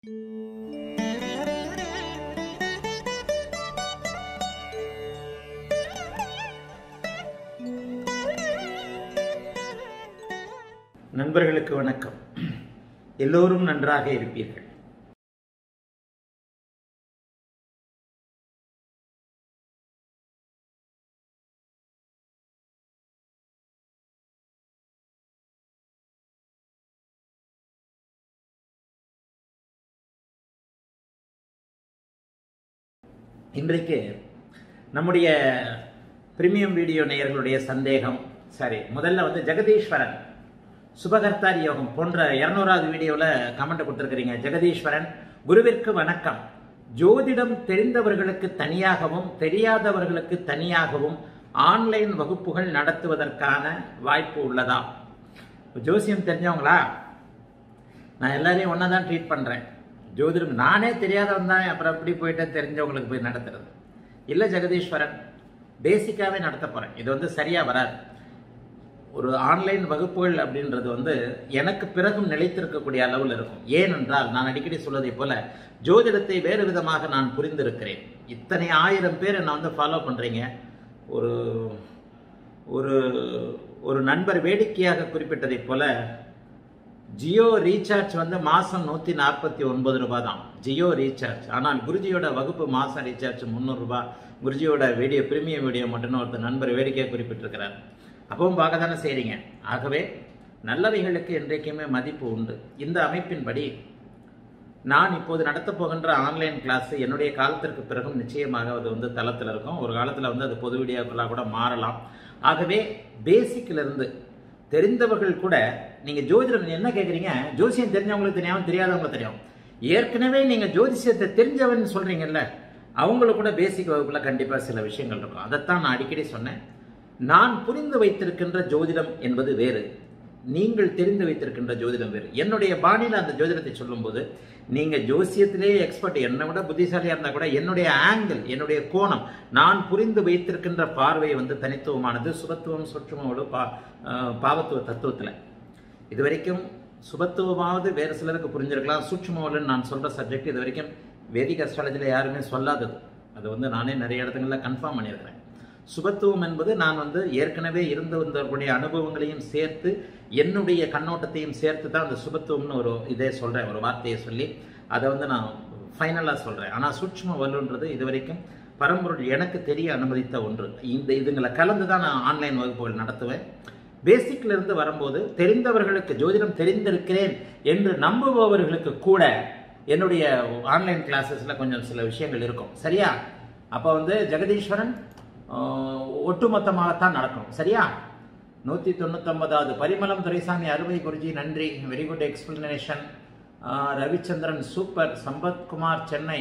நண்பர்களுக்கு வணக்கம் எல்லோரும் நன்றாக இருப்பீர்கள் இன்றைக்கு நம்முடைய பிரீமியம் வீடியோ நேயர்களுடைய சந்தேகம் சரி முதல்ல வந்து ஜெகதீஸ்வரன் சுபகர்த்தாரி யோகம் போன்ற இருநூறாவது வீடியோவில் கமெண்ட் கொடுத்துருக்கிறீங்க ஜெகதீஸ்வரன் குருவிற்கு வணக்கம் ஜோதிடம் தெரிந்தவர்களுக்கு தனியாகவும் தெரியாதவர்களுக்கு தனியாகவும் ஆன்லைன் வகுப்புகள் நடத்துவதற்கான வாய்ப்பு உள்ளதா ஜோசியம் தெரிஞ்சவங்களா நான் எல்லாரையும் ஒன்றா தான் ட்ரீட் பண்ணுறேன் ஜோதிடம் நானே தெரியாதவன் தான் அப்புறம் எப்படி போயிட்டு தெரிஞ்சவங்களுக்கு போய் நடத்துறது இல்லை ஜெகதீஸ்வரன் பேசிக்காகவே நடத்த போகிறேன் இது வந்து சரியாக வராது ஒரு ஆன்லைன் வகுப்புகள் அப்படின்றது வந்து எனக்கு பிறகும் நிலைத்திருக்கக்கூடிய அளவில் இருக்கும் ஏனென்றால் நான் அடிக்கடி சொல்வதை போல ஜோதிடத்தை வேறு விதமாக நான் புரிந்திருக்கிறேன் இத்தனை ஆயிரம் பேர் என்னை வந்து ஃபாலோ பண்ணுறீங்க ஒரு ஒரு ஒரு நண்பர் வேடிக்கையாக குறிப்பிட்டதைப் போல ஜியோ ரீசார்ஜ் வந்து மாதம் நூற்றி நாற்பத்தி ஒன்பது ரூபாய் தான் ஜியோ ரீசார்ஜ் ஆனால் குருஜியோட வகுப்பு மாதம் ரீசார்ஜ் முந்நூறுரூபா குருஜியோட வீடியோ பிரீமியம் வீடியோ மட்டும்னு ஒருத்தர் நண்பர் வேடிக்கையாக குறிப்பிட்டிருக்கிறார் அப்பவும் பார்க்க தானே செய்கிறீங்க ஆகவே நல்லவைகளுக்கு என்றைக்குமே மதிப்பு உண்டு இந்த அமைப்பின்படி நான் இப்போது நடத்தப் போகின்ற ஆன்லைன் கிளாஸ் என்னுடைய காலத்திற்கு பிறகும் நிச்சயமாக அது வந்து தளத்தில் இருக்கும் ஒரு காலத்தில் வந்து அது பொது வீடியோக்களாக கூட மாறலாம் ஆகவே பேசிக்கிலிருந்து தெரிந்தவர்கள் கூட நீங்கள் ஜோதிடம் என்ன கேட்குறீங்க ஜோசியம் தெரிஞ்சவங்களுக்கு தெரியாமல் தெரியாதவங்களுக்கு தெரியும் ஏற்கனவே நீங்கள் ஜோதிஷத்தை தெரிஞ்சவன் சொல்கிறீங்கல்ல அவங்களுக்கு கூட பேசிக் வகுப்பில் கண்டிப்பாக சில விஷயங்கள் இருக்கும் அதைத்தான் நான் அடிக்கடி சொன்னேன் நான் புரிந்து வைத்திருக்கின்ற ஜோதிடம் என்பது வேறு நீங்கள் தெரிந்து வைத்திருக்கின்ற ஜோதிடம் வேறு என்னுடைய பாணியில் அந்த ஜோதிடத்தை சொல்லும்போது நீங்கள் ஜோசியத்திலே எக்ஸ்பர்ட் என்னை விட புத்திசாலியாக இருந்தால் கூட என்னுடைய ஆங்கிள் என்னுடைய கோணம் நான் புரிந்து வைத்திருக்கின்ற பார்வை வந்து தனித்துவமானது சுபத்துவம் சுற்றுமோடு பா பாவத்துவ தத்துவத்தில் இது வரைக்கும் சுபத்துவமாவது வேறு சிலருக்கு புரிஞ்சிருக்கலாம் சூட்சுமோலன்னு நான் சொல்கிற சப்ஜெக்ட் இது வரைக்கும் வேதிக் அஸ்ட்ராலஜியில் யாருமே சொல்லாதது அது வந்து நானே நிறைய இடத்துங்களில் கன்ஃபார்ம் பண்ணியிருக்கிறேன் சுபத்துவம் என்பது நான் வந்து ஏற்கனவே இருந்து வந்தவர்களுடைய அனுபவங்களையும் சேர்த்து என்னுடைய கண்ணோட்டத்தையும் சேர்த்து தான் அந்த சுபத்துவம்னு ஒரு இதே சொல்கிறேன் ஒரு வார்த்தையை சொல்லி அதை வந்து நான் ஃபைனலாக சொல்கிறேன் ஆனால் சூட்சும வல்லுன்றது இது வரைக்கும் பரம்பொருள் எனக்கு தெரிய அனுமதித்த ஒன்று இந்த இதுங்களை கலந்து தான் நான் ஆன்லைன் வகுப்புகள் நடத்துவேன் பேசிக்ல இருந்து வரும்போது தெரிந்தவர்களுக்கு ஜோதிடம் தெரிந்திருக்கிறேன் என்று நம்புபவர்களுக்கு கூட என்னுடைய ஆன்லைன் கிளாஸஸில் கொஞ்சம் சில விஷயங்கள் இருக்கும் சரியா அப்போ வந்து ஜெகதீஸ்வரன் ஒட்டுமொத்தமாகத்தான் நடக்கும் சரியா நூற்றி தொண்ணூத்தொன்பதாவது பரிமளம் துரைசாமி அருமை குருஜி நன்றி very good explanation Ravichandran super Sampathkumar Chennai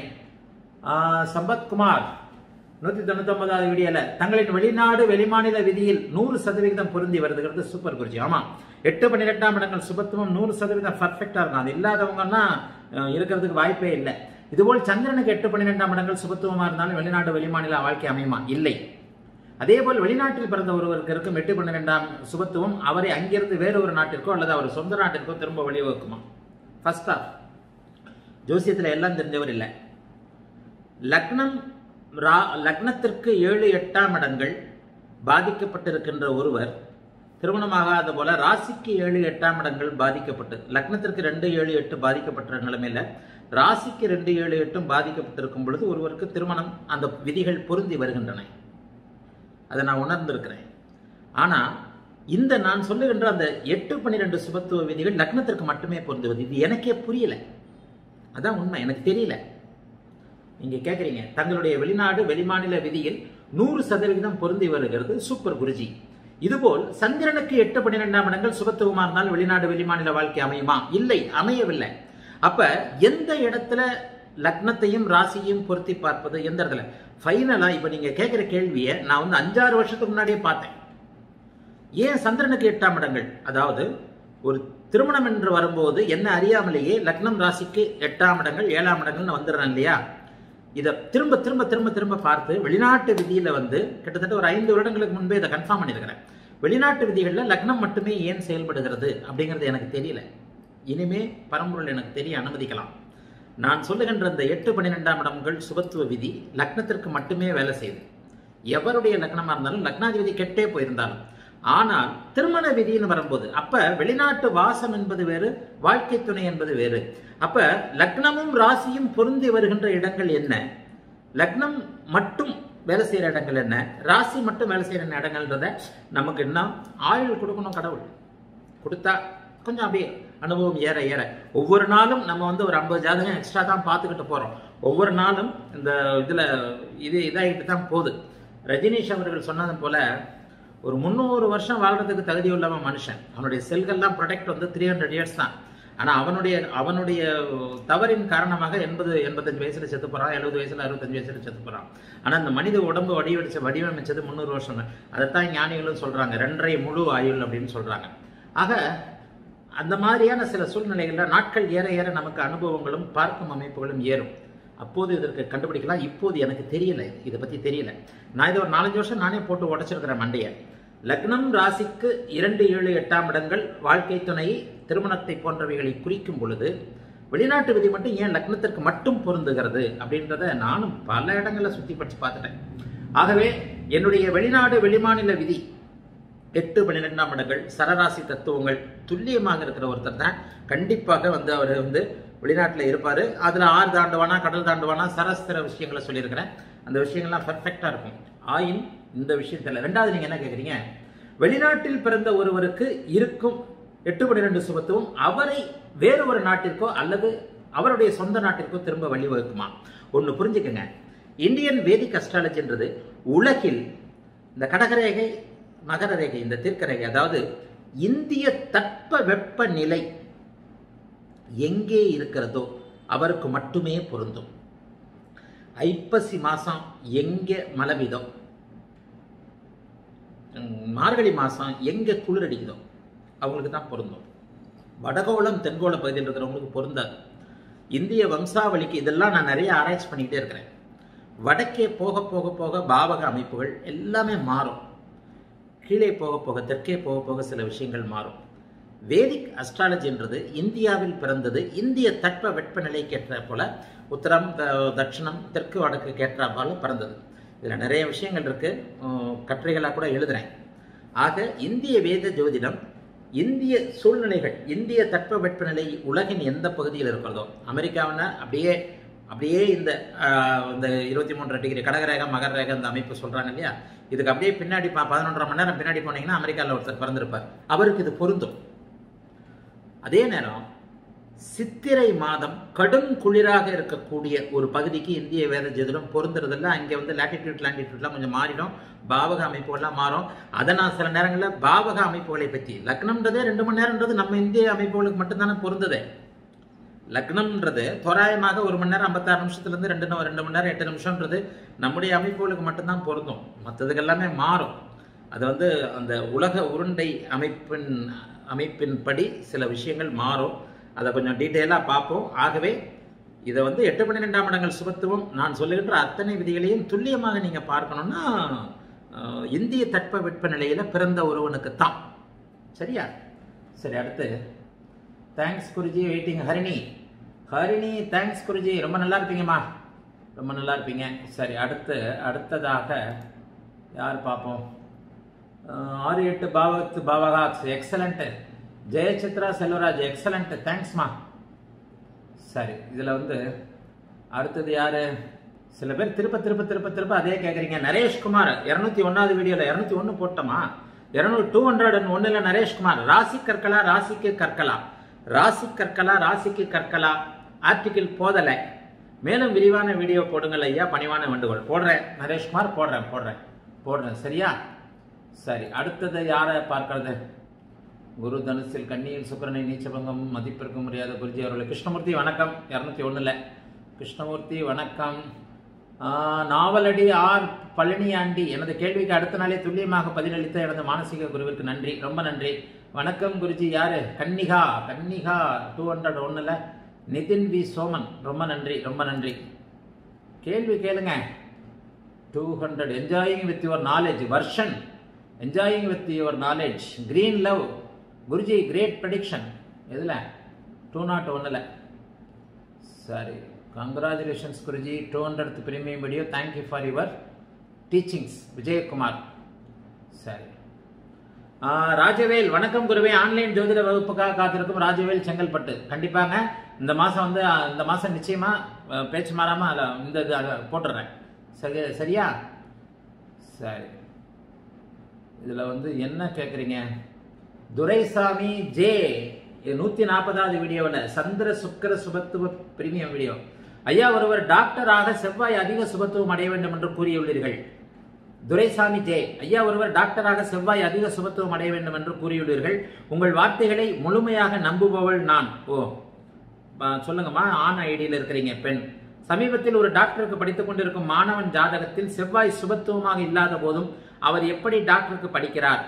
Sampathkumar நூற்றி தொண்ணூத்தொன்பதாவது வீடியோல தங்களின் வெளிநாடு வெளிமாநில விதியில் நூறு சதவிகிதம் பொருந்தி வருதுங்கிறது சூப்பர் குருஜி ஆமாம் எட்டு பன்னிரெண்டாம் இடங்கள் சுபத்துவம் நூறு சதவீதம் பர்ஃபெக்டாக இருக்கும் அது இல்லாதவங்கன்னா இருக்கிறதுக்கு வாய்ப்பே இல்லை இதுபோல் சந்திரனுக்கு எட்டு பன்னிரெண்டாம் இடங்கள் சுபத்துவமாக இருந்தாலும் வெளிநாடு வெளிமாநில வாழ்க்கை அமையுமா இல்லை அதே போல் வெளிநாட்டில் பிறந்த ஒருவருக்கு இருக்கும் எட்டு பன்னிரெண்டாம் சுபத்துவம் அவரை அங்கிருந்து வேறு ஒரு நாட்டிற்கோ அல்லது அவர் சொந்த நாட்டிற்கோ திரும்ப வழிவகுக்குமா ஃபர்ஸ்ட் ஆஃப் ஜோசியத்தில் எல்லாம் தெரிஞ்சவர் இல்லை லக்னம் ரா லக்னத்திற்கு ஏழு எட்டாம் இடங்கள் பாதிக்கப்பட்டிருக்கின்ற ஒருவர் திருமணமாகாத போல ராசிக்கு ஏழு எட்டாம் இடங்கள் பாதிக்கப்பட்டு லக்னத்திற்கு ரெண்டு ஏழு எட்டு பாதிக்கப்பட்ட நிலைமையில ராசிக்கு ரெண்டு ஏழு எட்டும் பாதிக்கப்பட்டிருக்கும் பொழுது ஒருவருக்கு திருமணம் அந்த விதிகள் பொருந்தி வருகின்றன அதை நான் உணர்ந்திருக்கிறேன் ஆனா இந்த நான் சொல்லுகின்ற அந்த எட்டு பன்னிரெண்டு சுபத்துவ விதிகள் லக்னத்திற்கு மட்டுமே பொருந்துவது இது எனக்கே புரியல அதான் உண்மை எனக்கு தெரியல நீங்க கேட்குறீங்க தங்களுடைய வெளிநாடு வெளிமாநில விதியில் நூறு சதவிகிதம் பொருந்தி வருகிறது சூப்பர் குருஜி இதுபோல் சந்திரனுக்கு எட்டு பன்னிரெண்டாம் இடங்கள் சுபத்துவமா இருந்தால் வெளிநாடு வெளிமாநில வாழ்க்கை அமையுமா இல்லை அமையவில்லை அப்ப எந்த இடத்துல லக்னத்தையும் ராசியையும் பொருத்தி பார்ப்பது எந்த இடத்துல ஃபைனலா இப்ப நீங்க கேட்கிற கேள்வியை நான் வந்து அஞ்சாறு வருஷத்துக்கு முன்னாடியே பார்த்தேன் ஏன் சந்திரனுக்கு எட்டாம் இடங்கள் அதாவது ஒரு திருமணம் என்று வரும்போது என்ன அறியாமலேயே லக்னம் ராசிக்கு எட்டாம் இடங்கள் ஏழாம் இடங்கள்னு வந்துடுறேன் இல்லையா இதை திரும்ப திரும்ப திரும்ப திரும்ப பார்த்து வெளிநாட்டு விதியில வந்து கிட்டத்தட்ட ஒரு ஐந்து வருடங்களுக்கு முன்பே இதை கன்ஃபார்ம் பண்ணியிருக்கிறேன் வெளிநாட்டு விதிகளில் லக்னம் மட்டுமே ஏன் செயல்படுகிறது அப்படிங்கிறது எனக்கு தெரியல இனிமே பரம்பொருள் எனக்கு தெரிய அனுமதிக்கலாம் நான் சொல்லுகின்ற இந்த எட்டு பன்னிரெண்டாம் இடங்கள் சுபத்துவ விதி லக்னத்திற்கு மட்டுமே வேலை செய்யுது எவருடைய லக்னமா இருந்தாலும் லக்னாதிபதி கெட்டே போயிருந்தாலும் ஆனால் திருமண விதின்னு வரும்போது அப்ப வெளிநாட்டு வாசம் என்பது வேறு வாழ்க்கை துணை என்பது வேறு அப்ப லக்னமும் ராசியும் பொருந்தி வருகின்ற இடங்கள் என்ன லக்னம் மட்டும் வேலை செய்யற இடங்கள் என்ன ராசி மட்டும் வேலை செய்யற இடங்கள்ன்றத நமக்கு என்ன ஆயுள் கொடுக்கணும் கடவுள் கொடுத்தா கொஞ்சம் அப்படியே அனுபவம் ஏற ஏற ஒவ்வொரு நாளும் நம்ம வந்து ஒரு ஐம்பது ஜாதகம் எக்ஸ்ட்ரா தான் பார்த்துக்கிட்டு போறோம் ஒவ்வொரு நாளும் இந்த இதுல இது இதாகிட்டு தான் போகுது ரஜினிஷ் அவர்கள் சொன்னது போல ஒரு முந்நூறு வருஷம் வாழ்றதுக்கு தகுதி உள்ளவன் மனுஷன் அவனுடைய செல்கள்லாம் ப்ரொடெக்ட் வந்து த்ரீ ஹண்ட்ரட் இயர்ஸ் தான் ஆனா அவனுடைய அவனுடைய தவறின் காரணமாக எண்பது எண்பத்தஞ்சு வயசுல செத்து போறான் எழுபது வயசுல அறுபத்தஞ்சு வயசுல செத்து போறான் ஆனா இந்த மனித உடம்பு வடிவடிச்ச வடிவமைச்சது முந்நூறு வருஷம் தான் அதைத்தான் ஞானிகளும் சொல்றாங்க ரெண்டரை முழு ஆயுள் அப்படின்னு சொல்றாங்க ஆக அந்த மாதிரியான சில சூழ்நிலைகள்ல நாட்கள் ஏற ஏற நமக்கு அனுபவங்களும் பார்க்கும் அமைப்புகளும் ஏறும் அப்போது இதற்கு கண்டுபிடிக்கலாம் இப்போது எனக்கு தெரியல இதை பத்தி தெரியல நான் இதை ஒரு நாலஞ்சு வருஷம் நானே போட்டு உடைச்சிருக்கிறேன் மண்டைய லக்னம் ராசிக்கு இரண்டு ஏழு எட்டாம் இடங்கள் வாழ்க்கை துணை திருமணத்தை போன்றவைகளை குறிக்கும் பொழுது வெளிநாட்டு விதி மட்டும் ஏன் லக்னத்திற்கு மட்டும் பொருந்துகிறது அப்படின்றத நானும் பல இடங்களில் சுத்தி படிச்சு பார்த்துட்டேன் ஆகவே என்னுடைய வெளிநாடு வெளிமாநில விதி எட்டு பன்னிரெண்டாம் இடங்கள் சரராசி தத்துவங்கள் துல்லியமாக இருக்கிற ஒருத்தர் தான் கண்டிப்பாக வந்து அவர் வந்து வெளிநாட்டில் இருப்பார் அதில் ஆறு தாண்டுவானா கடல் தாண்டுவானா சரஸ்திர விஷயங்களை சொல்லியிருக்கிறேன் அந்த விஷயங்கள்லாம் பர்ஃபெக்டாக இருக்கும் ஆயின் இந்த விஷயத்தில் ரெண்டாவது நீங்கள் என்ன கேட்குறீங்க வெளிநாட்டில் பிறந்த ஒருவருக்கு இருக்கும் எட்டு பன்னிரெண்டு சுபத்துவம் அவரை வேறு ஒரு நாட்டிற்கோ அல்லது அவருடைய சொந்த நாட்டிற்கோ திரும்ப வழிவகுக்குமா ஒன்று புரிஞ்சுக்கங்க இந்தியன் வேதிக் அஸ்ட்ராலஜின்றது உலகில் இந்த கடகரேகை மகர ரேகை இந்த தீர்க்கரேகை அதாவது இந்திய தட்ப வெப்ப நிலை எங்கே இருக்கிறதோ அவருக்கு மட்டுமே பொருந்தும் ஐப்பசி மாசம் எங்க மழை பெய்தோ உம், மார்கழி மாசம் எங்க குளிர் அடிக்குதோ அவங்களுக்கு தான் பொருந்தும் வடகோளம் தென்கோள பகுதியில் இருக்கிறவங்களுக்கு பொருந்தாது இந்திய வம்சாவளிக்கு இதெல்லாம் நான் நிறைய ஆராய்ச்சி பண்ணிக்கிட்டே இருக்கிறேன் வடக்கே போக போக போக பாவக அமைப்புகள் எல்லாமே மாறும் கீழே போக போக தெற்கே போக போக சில விஷயங்கள் மாறும் வேதிக் அஸ்ட்ராலஜின்றது இந்தியாவில் பிறந்தது இந்திய தட்ப வெப்பநிலைக்கு ஏற்ற போல உத்தரம் த- தட்சிணம் தெற்கு வடக்கு ஏற்ற போல பிறந்தது இதில் நிறைய விஷயங்கள் இருக்கு உம், கட்டுரைகளாக கூட எழுதுறேன் ஆக இந்திய வேத ஜோதிடம் இந்திய சூழ்நிலைகள் இந்திய தட்ப வெப்பநிலை உலகின் எந்த பகுதியில் இருக்கிறதோ அமெரிக்காவின அப்படியே அப்படியே இந்த ஆஹ், இந்த இருபத்தி மூன்றரை டிகிரி கடகரேகை மகர ரேகை அந்த அமைப்பு சொல்றாங்க இல்லையா இதுக்கு அப்படியே பின்னாடி ப- பதினொன்றரை மணி நேரம் பின்னாடி போனீங்கன்னா அமெரிக்காவில் ஒருத்தர் பிறந்திருப்பார் அவருக்கு இது பொருந்தும் அதே நேரம் சித்திரை மாதம் கடும் குளிராக இருக்கக்கூடிய ஒரு பகுதிக்கு இந்திய வேத ஜோதிடம் பொருந்துறதில்ல அங்கே வந்து லாட்டிடியூட் லாண்டிடியூட்லாம் கொஞ்சம் மாறிடும் பாவக அமைப்புகள்லாம் மாறும் அதை நான் சில நேரங்களில் பாவக அமைப்புகளை பற்றி லக்னம்ன்றதே ரெண்டு மணி நேரம்ன்றது நம்ம இந்திய அமைப்புகளுக்கு மட்டும்தானே பொருந்ததே லக்னம்ன்றது தோராயமாக ஒரு மணி நேரம் ஐம்பத்தாறு நிமிஷத்துல இருந்து ரெண்டு நி- ரெண்டு மணி நேரம் எட்டு நிமிஷம்ன்றது நம்முடைய அமைப்புகளுக்கு மட்டும்தான் பொருந்தும் மற்றதுக்கு எல்லாமே மாறும் அது வந்து அந்த உலக உருண்டை அமைப்பின் அமைப்பின்படி சில விஷயங்கள் மாறும் அதை கொஞ்சம் டீட்டெயிலாக பார்ப்போம் ஆகவே இதை வந்து எட்டு பன்னிரெண்டாம் இடங்கள் சுபத்துவம் நான் சொல்லுகின்ற அத்தனை விதிகளையும் துல்லியமாக நீங்கள் பார்க்கணும்னா அஹ், இந்திய தட்ப வெப்பநிலையில் பிறந்த ஒருவனுக்கு தான் சரியா சரி அடுத்து thanks Guruji waiting Harini Harini thanks Guruji ரொம்ப நல்லா இருப்பீங்கம்மா ரொம்ப நல்லா இருப்பீங்க சரி அடுத்து அடுத்ததாக யார் பார்ப்போம் அஹ், ஆறு எட்டு பாவத்து பாவகாக்ஸ் எக்ஸலண்ட் ஜெயசித்ரா செல்வராஜ் எக்ஸலண்ட் தேங்க்ஸ்மா சரி இதில் வந்து அடுத்தது யாரு சில பேர் திருப்ப திருப்ப திருப்ப திருப்ப அதே கேட்குறீங்க நரேஷ்குமார் இரநூத்தி ஒன்றாவது வீடியோவில் இரநூத்தி ஒன்று போட்டோமா இரநூறு டூ ஹண்ட்ரட் அண்ட் ஒன்றில் நரேஷ்குமார் ராசி கற்களா ராசிக்கு கற்களா ராசி கற்களா ராசிக்கு கற்களா ஆர்டிகிள் போதலை மேலும் விரிவான வீடியோ போடுங்கள் ஐயா பணிவான வேண்டுகோள் போடுறேன் நரேஷ்குமார் போடுறேன் போடுறேன் போடுறேன் சரியா சரி அடுத்தது யாரை பார்க்கறது குரு தனுசில் கன்னியில் சுக்கரனை நீச்சபங்கம் மதிப்பிற்கும் முடியாத குருஜி அவர்கள் கிருஷ்ணமூர்த்தி வணக்கம் இரநூத்தி ஒண்ணுல கிருஷ்ணமூர்த்தி வணக்கம் ஆஹ், நாவலடி ஆர் பழனியாண்டி எனது கேள்விக்கு அடுத்த நாளே துல்லியமாக பதிலளித்த எனது மானசீக குருவிற்கு நன்றி ரொம்ப நன்றி வணக்கம் குருஜி யாரு கன்னிகா கன்னிகா டூ ஹண்ட்ரட் ஒன்னுல நிதின் வி சோமன் ரொம்ப நன்றி ரொம்ப நன்றி கேள்வி கேளுங்க two hundred enjoying with your knowledge Varshan enjoying with your knowledge green love Guruji great prediction எதில் டூ நாட் ஒன்னில் சரி congratulations Guruji two hundred premium video thank you for your teachings Vijayakumar சரி ஆ, ராஜவேல் வணக்கம் குருவே ஆன்லைன் ஜோதிட வகுப்புக்காக காத்திருக்கும் ராஜவேல் செங்கல்பட்டு கண்டிப்பாங்க இந்த மாதம் வந்து ஆ, இந்த மாதம் நிச்சயமா ஆ, பேச்சு மாறாமல் அதில் இந்த இது அதை போட்டுடுறேன் சரி சரியா சரி இதில் வந்து என்ன கேட்குறீங்க துரைசாமி ஜே நூற்றி நாற்பதாவது வீடியோவில் சந்திர சுக்கர சுபத்துவ பிரீமியம் வீடியோ ஐயா ஒருவர் டாக்டராக செவ்வாய் அதிக சுபத்துவம் அடைய வேண்டும் என்று கூறியுள்ளீர்கள் துரைசாமி ஜே ஐயா ஒருவர் டாக்டராக செவ்வாய் அதிக சுபத்துவம் அடைய வேண்டும் என்று கூறியுள்ளீர்கள் உங்கள் வார்த்தைகளை முழுமையாக நம்புபவள் நான் ஓ ஆ, சொல்லுங்கம்மா ஆண் ஐடியில் இருக்கிறீங்க பெண் சமீபத்தில் ஒரு டாக்டருக்கு படித்துக் கொண்டிருக்கும் மாணவன் ஜாதகத்தில் செவ்வாய் சுபத்துவமாக இல்லாத போதும் அவர் எப்படி டாக்டருக்கு படிக்கிறார்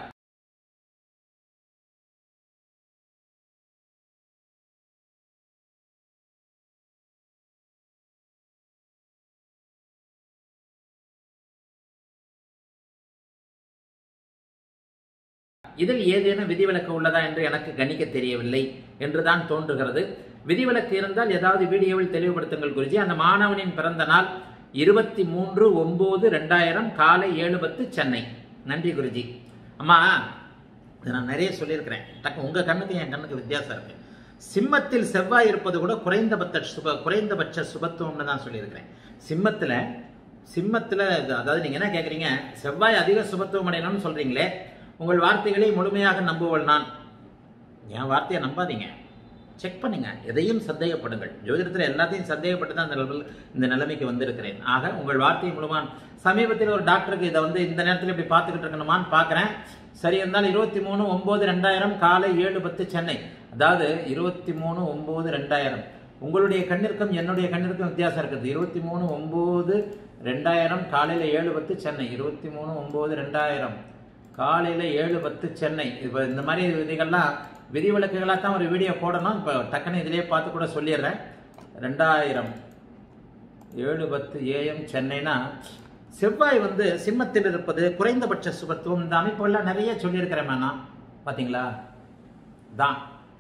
இதில் ஏதேனும் விதிவிலக்கு உள்ளதா என்று எனக்கு கணிக்க தெரியவில்லை என்றுதான் தோன்றுகிறது விதிவிலக்கு இருந்தால் ஏதாவது வீடியோவில் தெளிவுபடுத்துங்கள் குருஜி அந்த மாணவனின் பிறந்த நாள் இருபத்தி மூன்று ஒன்பது ரெண்டாயிரம் காலை ஏழு பத்து சென்னை நன்றி குருஜி அம்மா இதை நான் நிறைய சொல்லியிருக்கிறேன் டக்கு உங்க கண்ணுக்கு என் கண்ணுக்கு வித்தியாசம் இருக்கு சிம்மத்தில் செவ்வாய் இருப்பது கூட குறைந்தபட்ச சுப குறைந்தபட்ச சுபத்துவம்னு தான் சொல்லியிருக்கிறேன் சிம்மத்துல சிம்மத்துல இது- அதாவது நீங்க என்ன கேக்குறீங்க செவ்வாய் அதிக சுபத்துவம் அடையணும்னு சொல்றீங்களே உங்கள் வார்த்தைகளை முழுமையாக நம்புவள் நான் என் வார்த்தையை நம்பாதீங்க செக் பண்ணுங்க எதையும் சந்தேகப்படுங்கள் ஜோதிடத்தில் எல்லாத்தையும் சந்தேகப்பட்டு தான் இந்த நிலைமையில் இந்த நிலைமைக்கு வந்திருக்கிறேன் ஆக உங்கள் வார்த்தையை முழுமான் சமீபத்தில் ஒரு டாக்டருக்கு இதை வந்து இந்த நேரத்தில் இப்படி பார்த்துக்கிட்டு இருக்கணுமான்னு பார்க்குறேன் சரி இருந்தாலும் இருபத்தி மூணு ஒம்பது ரெண்டாயிரம் காலை ஏழு பத்து சென்னை அதாவது இருபத்தி மூணு ஒம்பது ரெண்டாயிரம் உங்களுடைய கண்ணிற்கும் என்னுடைய கண்ணிற்கும் வித்தியாசம் இருக்குது இருபத்தி மூணு ஒம்பது ரெண்டாயிரம் காலையில் ஏழு பத்து சென்னை இருபத்தி மூணு ஒம்பது ரெண்டாயிரம் காலையில் ஏழு பத்து சென்னை இப்போ இந்த மாதிரி விதிகள்லாம் விதிவிலக்குகளாக தான் ஒரு வீடியோ போடணும் இப்போ டக்குன்னு இதிலேயே பார்த்து கூட சொல்லிடுறேன் ரெண்டாயிரம் ஏழு பத்து ஏஎம் சென்னைனா செவ்வாய் வந்து சிம்மத்தில் இருப்பது குறைந்தபட்ச சுபத்துவம் இந்த அமைப்புகள்லாம் நிறைய சொல்லியிருக்கிறேன் நான் பார்த்தீங்களா தான்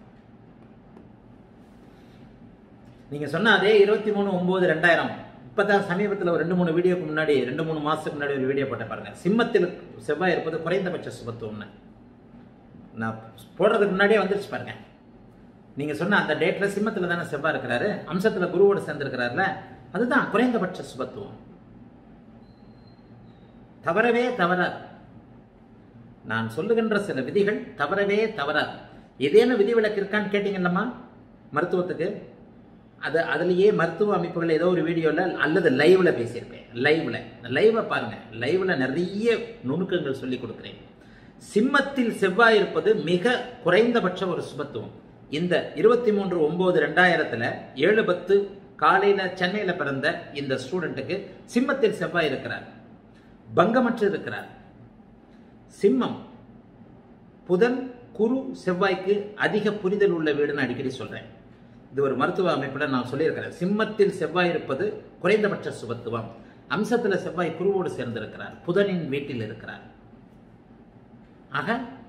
நீங்க சொன்ன அதே இருபத்தி மூணு ஒன்பது ரெண்டாயிரம் இப்பதான் சமீபத்தில் ஒரு ரெண்டு மூணு வீடியோக்கு முன்னாடி ரெண்டு மூணு மாசத்துக்கு முன்னாடி ஒரு வீடியோ போட்டேன் பாருங்க சிம்மத்தில் செவ்வாய் இருப்பது குறைந்தபட்ச சுபத்துவம்னு நான் போடுறதுக்கு முன்னாடியே வந்துருச்சு பாருங்க நீங்க சொன்ன அந்த டேட்ல சிம்மத்துல தானே செவ்வாய் இருக்கிறாரு அம்சத்துல குருவோட சேர்ந்திருக்கிறாருல அதுதான் குறைந்தபட்ச சுபத்துவம் தவறவே தவறாது நான் சொல்லுகின்ற சில விதிகள் தவறவே தவறாது ஏதேனும் விதிவிலக்கு இருக்கான்னு கேட்டீங்கல்லம்மா மருத்துவத்துக்கு அது அதுலேயே மருத்துவ அமைப்புகள் ஏதோ ஒரு வீடியோவில் அல்லது லைவ்ல பேசியிருப்பேன் லைவ்ல லைவை பாருங்க லைவ்ல நிறைய நுணுக்கங்கள் சொல்லி கொடுக்குறேன் சிம்மத்தில் செவ்வாய் இருப்பது மிக குறைந்தபட்ச ஒரு சுபத்துவம் இந்த இருபத்தி மூன்று ஒன்பது ரெண்டாயிரத்துல ஏழு பத்து காலையில சென்னையில பிறந்த இந்த ஸ்டூடெண்ட்டுக்கு சிம்மத்தில் செவ்வாய் இருக்கிறார் பங்கமற்று இருக்கிறார் சிம்மம் புதன் குரு செவ்வாய்க்கு அதிக புரிதல் உள்ள வீடுன்னு அடிக்கடி சொல்றேன் இது ஒரு மருத்துவ அமைப்புல நான் சொல்லியிருக்கிறேன் சிம்மத்தில் செவ்வாய் இருப்பது குறைந்தபட்ச சுபத்துவம் அம்சத்துல செவ்வாய் குருவோடு சேர்ந்திருக்கிறார் புதனின் வீட்டில் இருக்கிறார் ஆக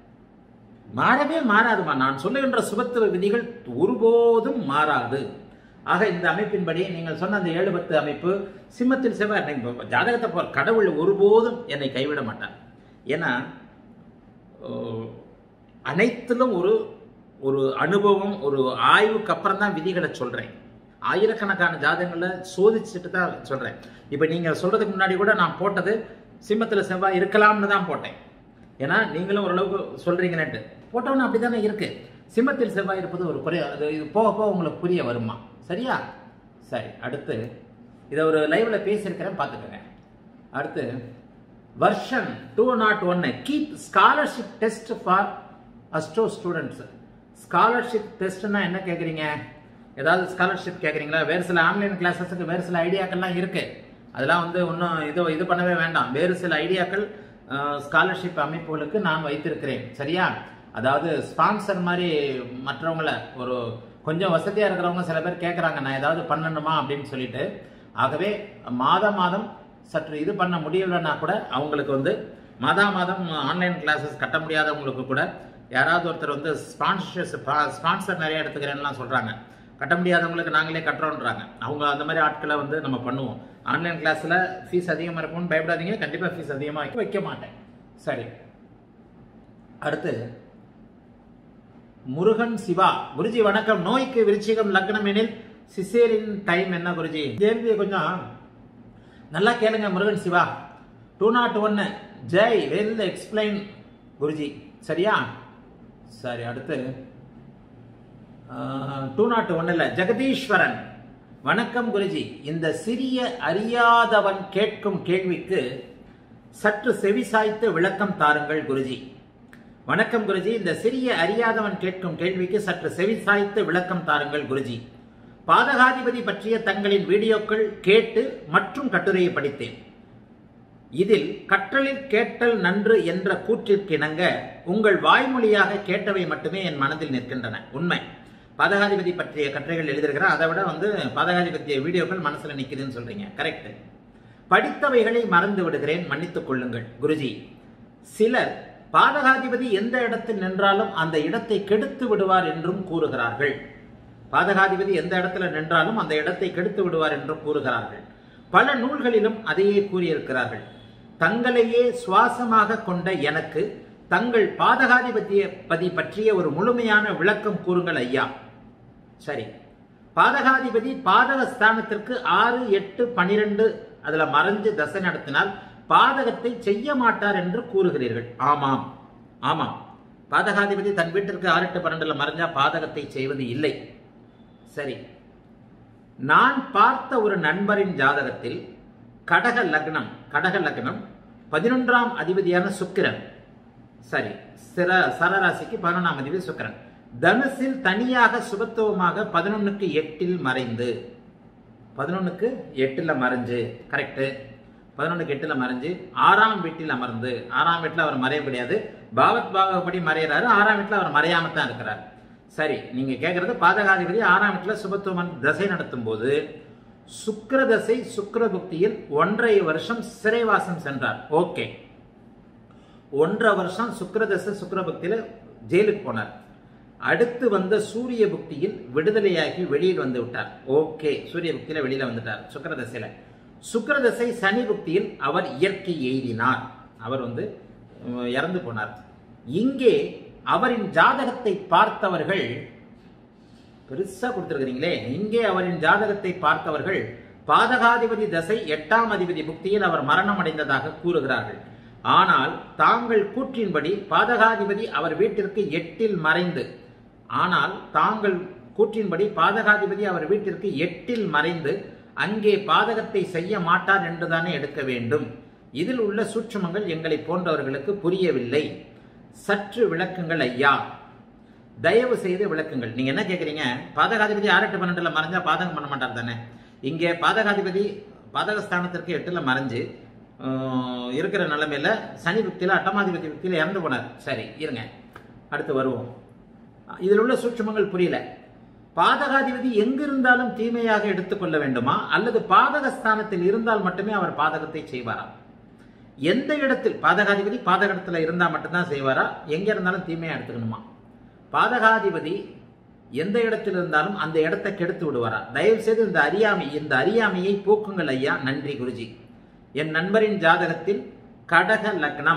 மாறவே மாறாதுமா நான் சொல்லுகின்ற சுபத்துவ விதிகள் ஒருபோதும் மாறாது ஆக இந்த அமைப்பின்படி நீங்கள் சொன்ன அந்த ஏழு பத்து அமைப்பு சிம்மத்தில் செவ்வாய் நீங்க ஜாதகத்தை போ கடவுள் ஒருபோதும் என்னை கைவிட மாட்டார் ஏன்னா ஓ, அனைத்திலும் ஒரு ஒரு அனுபவம் ஒரு ஆய்வுக்கு அப்புறம் தான் விதிகளை சொல்றேன் ஆயிரக்கணக்கான ஜாதகங்களை சோதிச்சுட்டு தான் சொல்றேன் இப்போ நீங்க சொல்றதுக்கு முன்னாடி கூட நான் போட்டது சிம்மத்தில் செவ்வாய் இருக்கலாம்னு தான் போட்டேன் ஏன்னா நீங்களும் ஓரளவுக்கு சொல்றீங்கன்னுட்டு போட்டவொன்னு அப்படிதானே இருக்கு சிம்மத்தில் செவ்வாய் இருப்பது ஒரு குறை அது இது போக போக உங்களுக்கு புரிய வருமா சரியா சரி அடுத்து இதை ஒரு லைவ்ல பேசியிருக்கிறேன் பார்த்துக்கோங்க அடுத்து வருஷன் டூ நாட் ஒன்னு keep scholarship test for astro students scholarship டெஸ்ட்னா என்ன கேட்குறீங்க ஏதாவது ஸ்காலர்ஷிப் கேட்குறீங்களா வேறு சில ஆன்லைன் கிளாஸஸுக்கு வேறு சில ஐடியாக்கள்லாம் இருக்கு அதெல்லாம் வந்து இன்னும் இது இது பண்ணவே வேண்டாம் வேறு சில ஐடியாக்கள் ஸ்காலர்ஷிப் அமைப்புகளுக்கு நான் வைத்திருக்கிறேன் சரியா அதாவது ஸ்பான்சர் மாதிரி மற்றவங்கள ஒரு கொஞ்சம் வசதியாக இருக்கிறவங்க சில பேர் கேட்குறாங்க நான் ஏதாவது பண்ணணுமா அப்படின்னு சொல்லிட்டு ஆகவே மாதம் மாதம் சற்று இது பண்ண முடியலன்னா கூட அவங்களுக்கு வந்து மாதா மாதம் ஆன்லைன் கிளாஸஸ் கட்ட முடியாதவங்களுக்கு கூட யாராவது ஒருத்தர் வந்து ஸ்பான்சர்ஷிப் ஸ்பான்சர் நிறைய எடுத்துக்கிறேன்லாம் சொல்கிறாங்க கட்ட முடியாதவங்களுக்கு நாங்களே கட்டுறோன்றாங்க அவங்க அந்த மாதிரி ஆட்களை வந்து நம்ம பண்ணுவோம் ஆன்லைன் கிளாஸில் ஃபீஸ் அதிகமாக இருக்கும்னு பயப்படாதீங்க கண்டிப்பாக ஃபீஸ் அதிகமாக வைக்க மாட்டேன் சரி அடுத்து முருகன் சிவா குருஜி வணக்கம் நோய்க்கு விருச்சிகம் லக்னம் எனில் சிசேரின் டைம் என்ன குருஜி கேள்வியை கொஞ்சம் நல்லா கேளுங்க முருகன் சிவா டூ நாட் ஒன்னு ஜெய் வெல் எக்ஸ்பிளைன் குருஜி சரியா சரி அடுத்து டூ நாட் ஒன்னுல ஜெகதீஸ்வரன் வணக்கம் குருஜி இந்த சிறிய அறியாதவன் கேட்கும் கேள்விக்கு சற்று செவிசாய்த்து விளக்கம் தாருங்கள் குருஜி வணக்கம் குருஜி இந்த சிறிய அறியாதவன் கேட்கும் கேள்விக்கு சற்று செவிசாய்த்து விளக்கம் தாருங்கள் குருஜி பாதகாதிபதி பற்றிய தங்களின் வீடியோக்கள் கேட்டு மற்றும் கட்டுரையை படித்தேன் இதில் கற்றலில் கேட்டல் நன்று என்ற கூற்றிற்கிணங்க உங்கள் வாய்மொழியாக கேட்டவை மட்டுமே என் மனதில் நிற்கின்றன உண்மை பாதகாதிபதி பற்றிய கட்டுரைகள் எழுதியிருக்கிறேன் அதை விட வந்து பாதகாதிபதிய வீடியோக்கள் மனசுல நிக்குதுன்னு சொல்றீங்க கரெக்ட் படித்தவைகளை மறந்து விடுகிறேன் மன்னித்துக் கொள்ளுங்கள் குருஜி சிலர் பாதகாதிபதி எந்த இடத்தில் நின்றாலும் அந்த இடத்தை கெடுத்து விடுவார் என்றும் கூறுகிறார்கள் பாதகாதிபதி எந்த இடத்துல நின்றாலும் அந்த இடத்தை கெடுத்து விடுவார் என்றும் கூறுகிறார்கள் பல நூல்களிலும் அதையே கூறியிருக்கிறார்கள் தங்களையே சுவாசமாக கொண்ட எனக்கு தங்கள் பாதகாதிபதிய பதி பற்றிய ஒரு முழுமையான விளக்கம் கூறுங்கள் ஐயா சரி பாதகாதிபதி பாதக ஸ்தானத்திற்கு ஆறு எட்டு பனிரெண்டு அதுல மறைஞ்சு தசை நடத்தினால் பாதகத்தை செய்ய மாட்டார் என்று கூறுகிறீர்கள் ஆமாம் ஆமாம் பாதகாதிபதி தன் வீட்டிற்கு ஆறு எட்டு பன்னெண்டுல மறைஞ்சா பாதகத்தை செய்வது இல்லை சரி நான் பார்த்த ஒரு நண்பரின் ஜாதகத்தில் கடக லக்னம் கடக லக்னம் பதினொன்றாம் அதிபதியான சுக்கிரன் சரி சிர சரராசிக்கு பதினொன்றாம் அதிபதி சுக்கிரன் தனுசில் தனியாக சுபத்துவமாக பதினொன்னுக்கு எட்டில் மறைந்து பதினொன்னுக்கு எட்டுல மறைஞ்சு கரெக்ட் பதினொன்னுக்கு எட்டுல மறைஞ்சு ஆறாம் வீட்டில் அமர்ந்து ஆறாம் வீட்டில் அவர் மறைய முடியாது பாவத் பாகப்படி மறையிறாரு ஆறாம் வீட்டில் அவர் மறையாம தான் இருக்கிறார் சரி நீங்க கேட்கறது பாதகாதிபதி ஆறாம் வீட்டில் சுபத்துவம் தசை நடத்தும் போது சுக்கிர தசை சுக்கிர புக்தியில் ஒன்றரை வருஷம் சிறைவாசம் சென்றார் ஓகே ஒன்றரை வருஷம் சுக்கிர தசை சுக்கிர புக்தியில ஜெயிலுக்கு போனார் அடுத்து வந்த சூரிய புக்தியில் விடுதலையாகி வெளியில் வந்து விட்டார் ஓகே சூரிய புக்தியில வெளியில வந்துட்டார் சுக்கிர தசையில சுக்கிர தசை சனி புக்தியில் அவர் இயற்கை எய்தினார் அவர் வந்து உம், இறந்து போனார் இங்கே அவரின் ஜாதகத்தை பார்த்தவர்கள் பெருசா கொடுத்திருக்கிறீங்களே இங்கே அவரின் ஜாதகத்தை பார்த்தவர்கள் பாதகாதிபதி தசை எட்டாம் அதிபதி புக்தியில் அவர் மரணம் அடைந்ததாக கூறுகிறார்கள் ஆனால் தாங்கள் கூற்றின்படி பாதகாதிபதி அவர் வீட்டிற்கு எட்டில் மறைந்து ஆனால் தாங்கள் கூற்றின்படி பாதகாதிபதி அவர் வீட்டிற்கு எட்டில் மறைந்து அங்கே பாதகத்தை செய்ய மாட்டார் என்றுதானே எடுக்க வேண்டும் இதில் உள்ள சூட்சுமங்கள் எங்களை போன்றவர்களுக்கு புரியவில்லை சற்று விளக்குங்கள் ஐயா தயவு செய்து விளக்குங்கள் நீங்க என்ன கேக்குறீங்க பாதகாதிபதி ஆறு எட்டு பன்னெண்டுல மறைஞ்சா பாதகம் பண்ண மாட்டார் தானே இங்கே பாதகாதிபதி பாதகஸ்தானத்திற்கு எட்டுல மறைஞ்சு ஆஹ், இருக்கிற நிலைமையில சனி புக்தியில அட்டமாதிபதி புக்தியில இறந்து போனார் சரி இருங்க அடுத்து வருவோம் இதில் உள்ள சூட்சுமங்கள் புரியல பாதகாதிபதி எங்கிருந்தாலும் தீமையாக எடுத்துக்கொள்ள வேண்டுமா அல்லது பாதகஸ்தானத்தில் இருந்தால் மட்டுமே அவர் பாதகத்தை செய்வாரா எந்த இடத்தில் பாதகாதிபதி பாதகத்துல இருந்தா மட்டும்தான் செய்வாரா எங்க இருந்தாலும் தீமையா எடுத்துக்கணுமா பாதகாதிபதி எந்த இடத்தில் இருந்தாலும் அந்த இடத்தை கெடுத்து விடுவாரா தயவு செய்து இந்த அறியாமை இந்த அறியாமையை போக்குங்கள் ஐயா நன்றி குருஜி என் நண்பரின் ஜாதகத்தில் கடக லக்னம்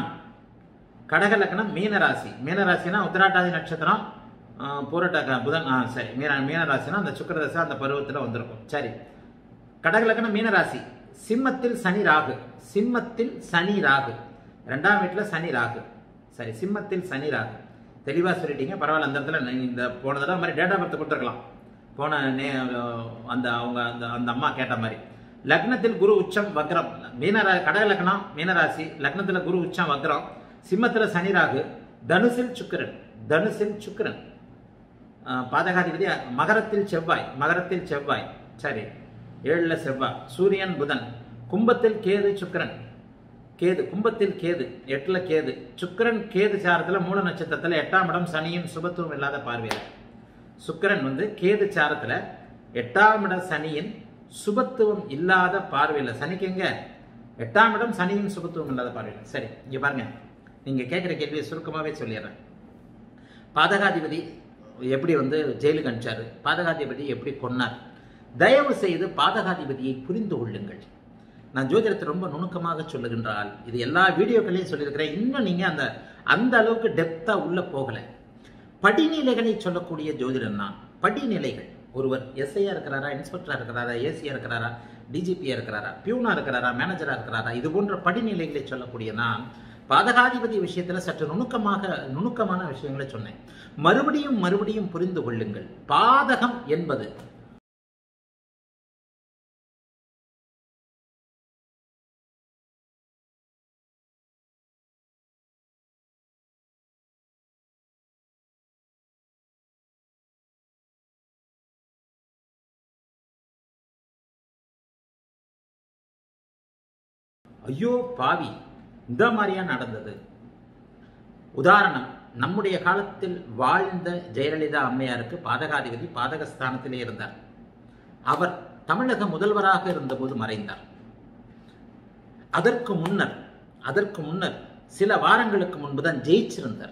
கடக லக்னம் மீனராசி மீனராசினா உத்திராட்டாதி நட்சத்திரம் ஆஹ், பூரட்டாக புதன் ஆ சரி மீன மீனராசினா அந்த சுக்கிரதசை அந்த பருவத்தில் வந்திருக்கும் சரி கடக லக்னம் மீனராசி சிம்மத்தில் சனி ராகு சிம்மத்தில் சனி ராகு ரெண்டாம் வீட்டில் சனி ராகு சரி சிம்மத்தில் சனி ராகு தெளிவாக சொல்லிட்டீங்க பரவாயில்ல அந்த இடத்துல நீங்க இந்த போன தடவை மாதிரி டேட்டா பர்த் கொடுத்துருக்கலாம் போன நே அந்த அவங்க அந்த அந்த அம்மா கேட்ட மாதிரி லக்னத்தில் குரு உச்சம் வக்ரம் மீனரா கடக லக்னம் மீனராசி லக்னத்தில் குரு உச்சம் வக்ரம் சிம்மத்தில் சனி ராகு தனுசில் சுக்கிரன் தனுசில் சுக்கிரன் ஆஹ் பாதகாதிபதி மகரத்தில் செவ்வாய் மகரத்தில் செவ்வாய் சரி ஏழுல செவ்வாய் சூரியன் புதன் கும்பத்தில் கேது சுக்கிரன் கேது கும்பத்தில் கேது எட்டுல கேது சுக்கிரன் கேது சாரத்துல மூல நட்சத்திரத்துல எட்டாம் இடம் சனியின் சுபத்துவம் இல்லாத பார்வையில சுக்கிரன் வந்து கேது சாரத்துல எட்டாம் இடம் சனியின் சுபத்துவம் இல்லாத பார்வையில சனிக்கு எங்க எட்டாம் இடம் சனியின் சுபத்துவம் இல்லாத பார்வையில சரி இங்க பாருங்க நீங்க கேட்கிற கேள்வியை சுருக்கமாவே சொல்லிடுறேன் பாதகாதிபதி எப்படி வந்து ஜெயிலுக்கு அனுப்பிச்சாரு பாதகாதிபதி எப்படி கொன்னார் தயவு செய்து பாதகாதிபதியை புரிந்து கொள்ளுங்கள் நான் ஜோதிடத்தை ரொம்ப நுணுக்கமாக சொல்லுகின்ற ஆள் இது எல்லா வீடியோக்களையும் சொல்லியிருக்கிறேன் இன்னும் நீங்கள் அந்த அந்த அளவுக்கு டெப்த்தாக உள்ள போகலை படிநிலைகளை சொல்லக்கூடிய ஜோதிடன் நான் படிநிலைகள் ஒருவர் எஸ்ஐயா இருக்கிறாரா இன்ஸ்பெக்டரா இருக்கிறாரா ஏசியா இருக்கிறாரா டிஜிபியா இருக்கிறாரா பியூனா இருக்கிறாரா மேனேஜரா இருக்கிறாரா இது போன்ற படிநிலைகளை சொல்லக்கூடிய நான் பாதகாதிபதி விஷயத்துல சற்று நுணுக்கமாக நுணுக்கமான விஷயங்களை சொன்னேன் மறுபடியும் மறுபடியும் புரிந்து கொள்ளுங்கள் பாதகம் என்பது ஐயோ பாவி இந்த மாதிரியா நடந்தது உதாரணம் நம்முடைய காலத்தில் வாழ்ந்த ஜெயலலிதா அம்மையாருக்கு பாதகாதிபதி பாதகஸ்தானத்திலே இருந்தார் அவர் தமிழக முதல்வராக இருந்தபோது மறைந்தார் அதற்கு முன்னர் அதற்கு முன்னர் சில வாரங்களுக்கு முன்புதான் ஜெயிச்சிருந்தார்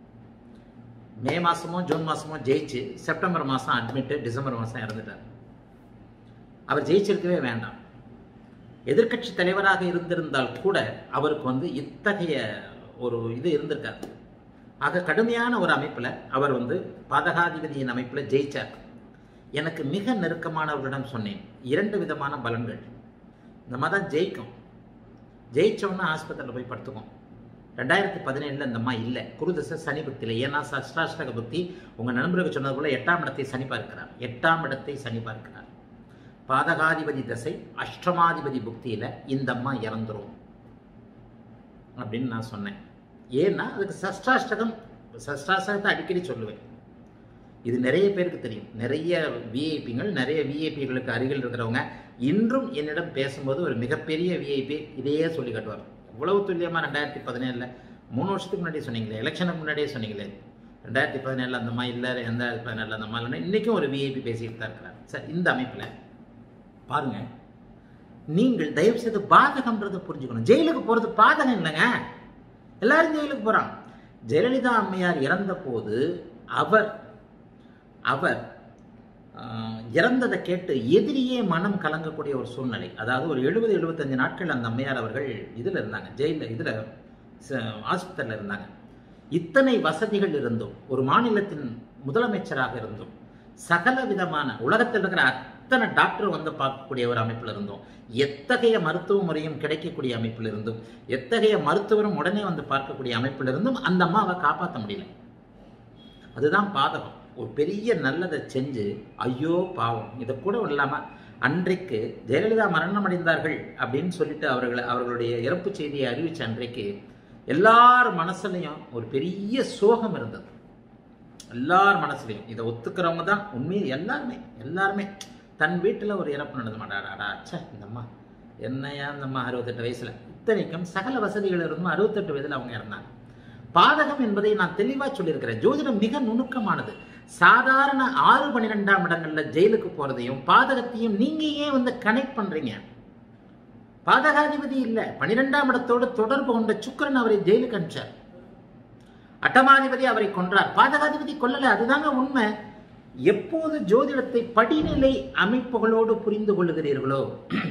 மே மாசமோ ஜூன் மாசமோ ஜெயிச்சு செப்டம்பர் மாசம் அட்மிட் டிசம்பர் மாசம் இறந்துட்டார் அவர் ஜெயிச்சிருக்கவே வேண்டாம் எதிர்க்கட்சி தலைவராக இருந்திருந்தால் கூட அவருக்கு வந்து இத்தகைய ஒரு இது இருந்திருக்காது ஆக கடுமையான ஒரு அமைப்பில் அவர் வந்து பாதகாதிபதியின் அமைப்பில் ஜெயிச்சார் எனக்கு மிக நெருக்கமானவர்களிடம் சொன்னேன் இரண்டு விதமான பலன்கள் இந்த மாதிரி ஜெயிக்கும் ஜெயிச்சோன்னா ஆஸ்பத்திரியில் போய் படுத்துக்கும் ரெண்டாயிரத்தி பதினேழில் இந்த அம்மா இல்லை குருதச சனி புக்தியில் ஏன்னா சஷ்டாஷ்டக புக்தி உங்கள் நண்பருக்கு சொன்னது போல எட்டாம் இடத்தை சனி பார்க்கிறார் எட்டாம் இடத்தை சனி பார்க்கிறார் பாதகாதிபதி தசை அஷ்டமாதிபதி புக்தியில் இந்த அம்மா இறந்துரும் அப்படின்னு நான் சொன்னேன் ஏன்னா அதுக்கு சஷ்டாஷ்டகம் சஷ்டாஷ்டகத்தை அடிக்கடி சொல்லுவேன் இது நிறைய பேருக்கு தெரியும் நிறைய விஐபிகள் நிறைய விஐபிகளுக்கு அருகில் இருக்கிறவங்க இன்றும் என்னிடம் பேசும்போது ஒரு மிகப்பெரிய விஐபி இதையே சொல்லி காட்டுவார் இவ்வளவு துல்லியமாக ரெண்டாயிரத்தி பதினேழில் மூணு வருஷத்துக்கு முன்னாடியே சொன்னீங்களே எலெக்ஷனுக்கு முன்னாடியே சொன்னீங்களே ரெண்டாயிரத்தி பதினேழில் அந்த மாதிரி இல்லை ரெண்டாயிரத்தி பதினேழில் அந்த மாதிரி இல்லைன்னா இன்றைக்கும் ஒரு விஐபி பேசிட்டு தான் இருக்கிறார் சார் இந்த அமைப்பில் பாருங்க நீங்கள் தயவு செய்து பாதகம்ன்றதை புரிஞ்சுக்கணும் ஜெயிலுக்கு போகிறது பாதகம் இல்லைங்க எல்லாரும் ஜெயிலுக்கு போகிறான் ஜெயலலிதா அம்மையார் இறந்த போது அவர் அவர் இறந்ததை கேட்டு எதிரியே மனம் கலங்கக்கூடிய ஒரு சூழ்நிலை அதாவது ஒரு எழுபது எழுபத்தஞ்சு நாட்கள் அந்த அம்மையார் அவர்கள் இதில் இருந்தாங்க ஜெயிலில் இதில் ஆஸ்பத்திரியில் இருந்தாங்க இத்தனை வசதிகள் இருந்தும் ஒரு மாநிலத்தின் முதலமைச்சராக இருந்தும் சகல விதமான உலகத்தில் இருக்கிற அத்தனை டாக்டர் வந்து பார்க்கக்கூடிய ஒரு அமைப்பில் இருந்தோம் எத்தகைய மருத்துவ முறையும் கிடைக்கக்கூடிய அமைப்பில் இருந்தும் எத்தகைய மருத்துவரும் உடனே வந்து பார்க்கக்கூடிய அமைப்பில் இருந்தும் அந்த அம்மாவை காப்பாற்ற முடியல அதுதான் பாதகம் ஒரு பெரிய நல்லதை செஞ்சு ஐயோ பாவம் இதை கூட இல்லாமல் அன்றைக்கு ஜெயலலிதா மரணம் அடைந்தார்கள் அப்படின்னு சொல்லிட்டு அவர்களை அவர்களுடைய இறப்பு செய்தியை அறிவிச்ச அன்றைக்கு எல்லார் மனசுலையும் ஒரு பெரிய சோகம் இருந்தது எல்லார் மனசுலையும் இதை ஒத்துக்கிறவங்க தான் உண்மையை எல்லாருமே எல்லாருமே தன் வீட்டில் ஒரு இறப்பு நடந்து மாட்டாடா அச்சா இந்த அம்மா என்னையா இந்த அம்மா அறுபத்தெட்டு வயசுல இத்தனைக்கும் சகல வசதிகள் இருந்தும் அறுபத்தெட்டு வயதில் அவங்க இறந்தாங்க பாதகம் என்பதை நான் தெளிவாக சொல்லியிருக்கிறேன் ஜோதிடம் மிக நுணுக்கமானது சாதாரண ஆறு பன்னிரெண்டாம் இடங்கள்ல ஜெயிலுக்கு போறதையும் பாதகத்தையும் நீங்க ஏன் வந்து கனெக்ட் பண்றீங்க பாதகாதிபதி இல்ல பனிரெண்டாம் இடத்தோடு தொடர்பு கொண்ட சுக்கரன் அவரை ஜெயிலுக்கு அனுப்பிச்சார் அட்டமாதிபதி அவரை கொன்றார் பாதகாதிபதி கொல்லல அதுதாங்க உண்மை எப்போது ஜோதிடத்தை படிநிலை அமைப்புகளோடு புரிந்து கொள்ளுகிறீர்களோ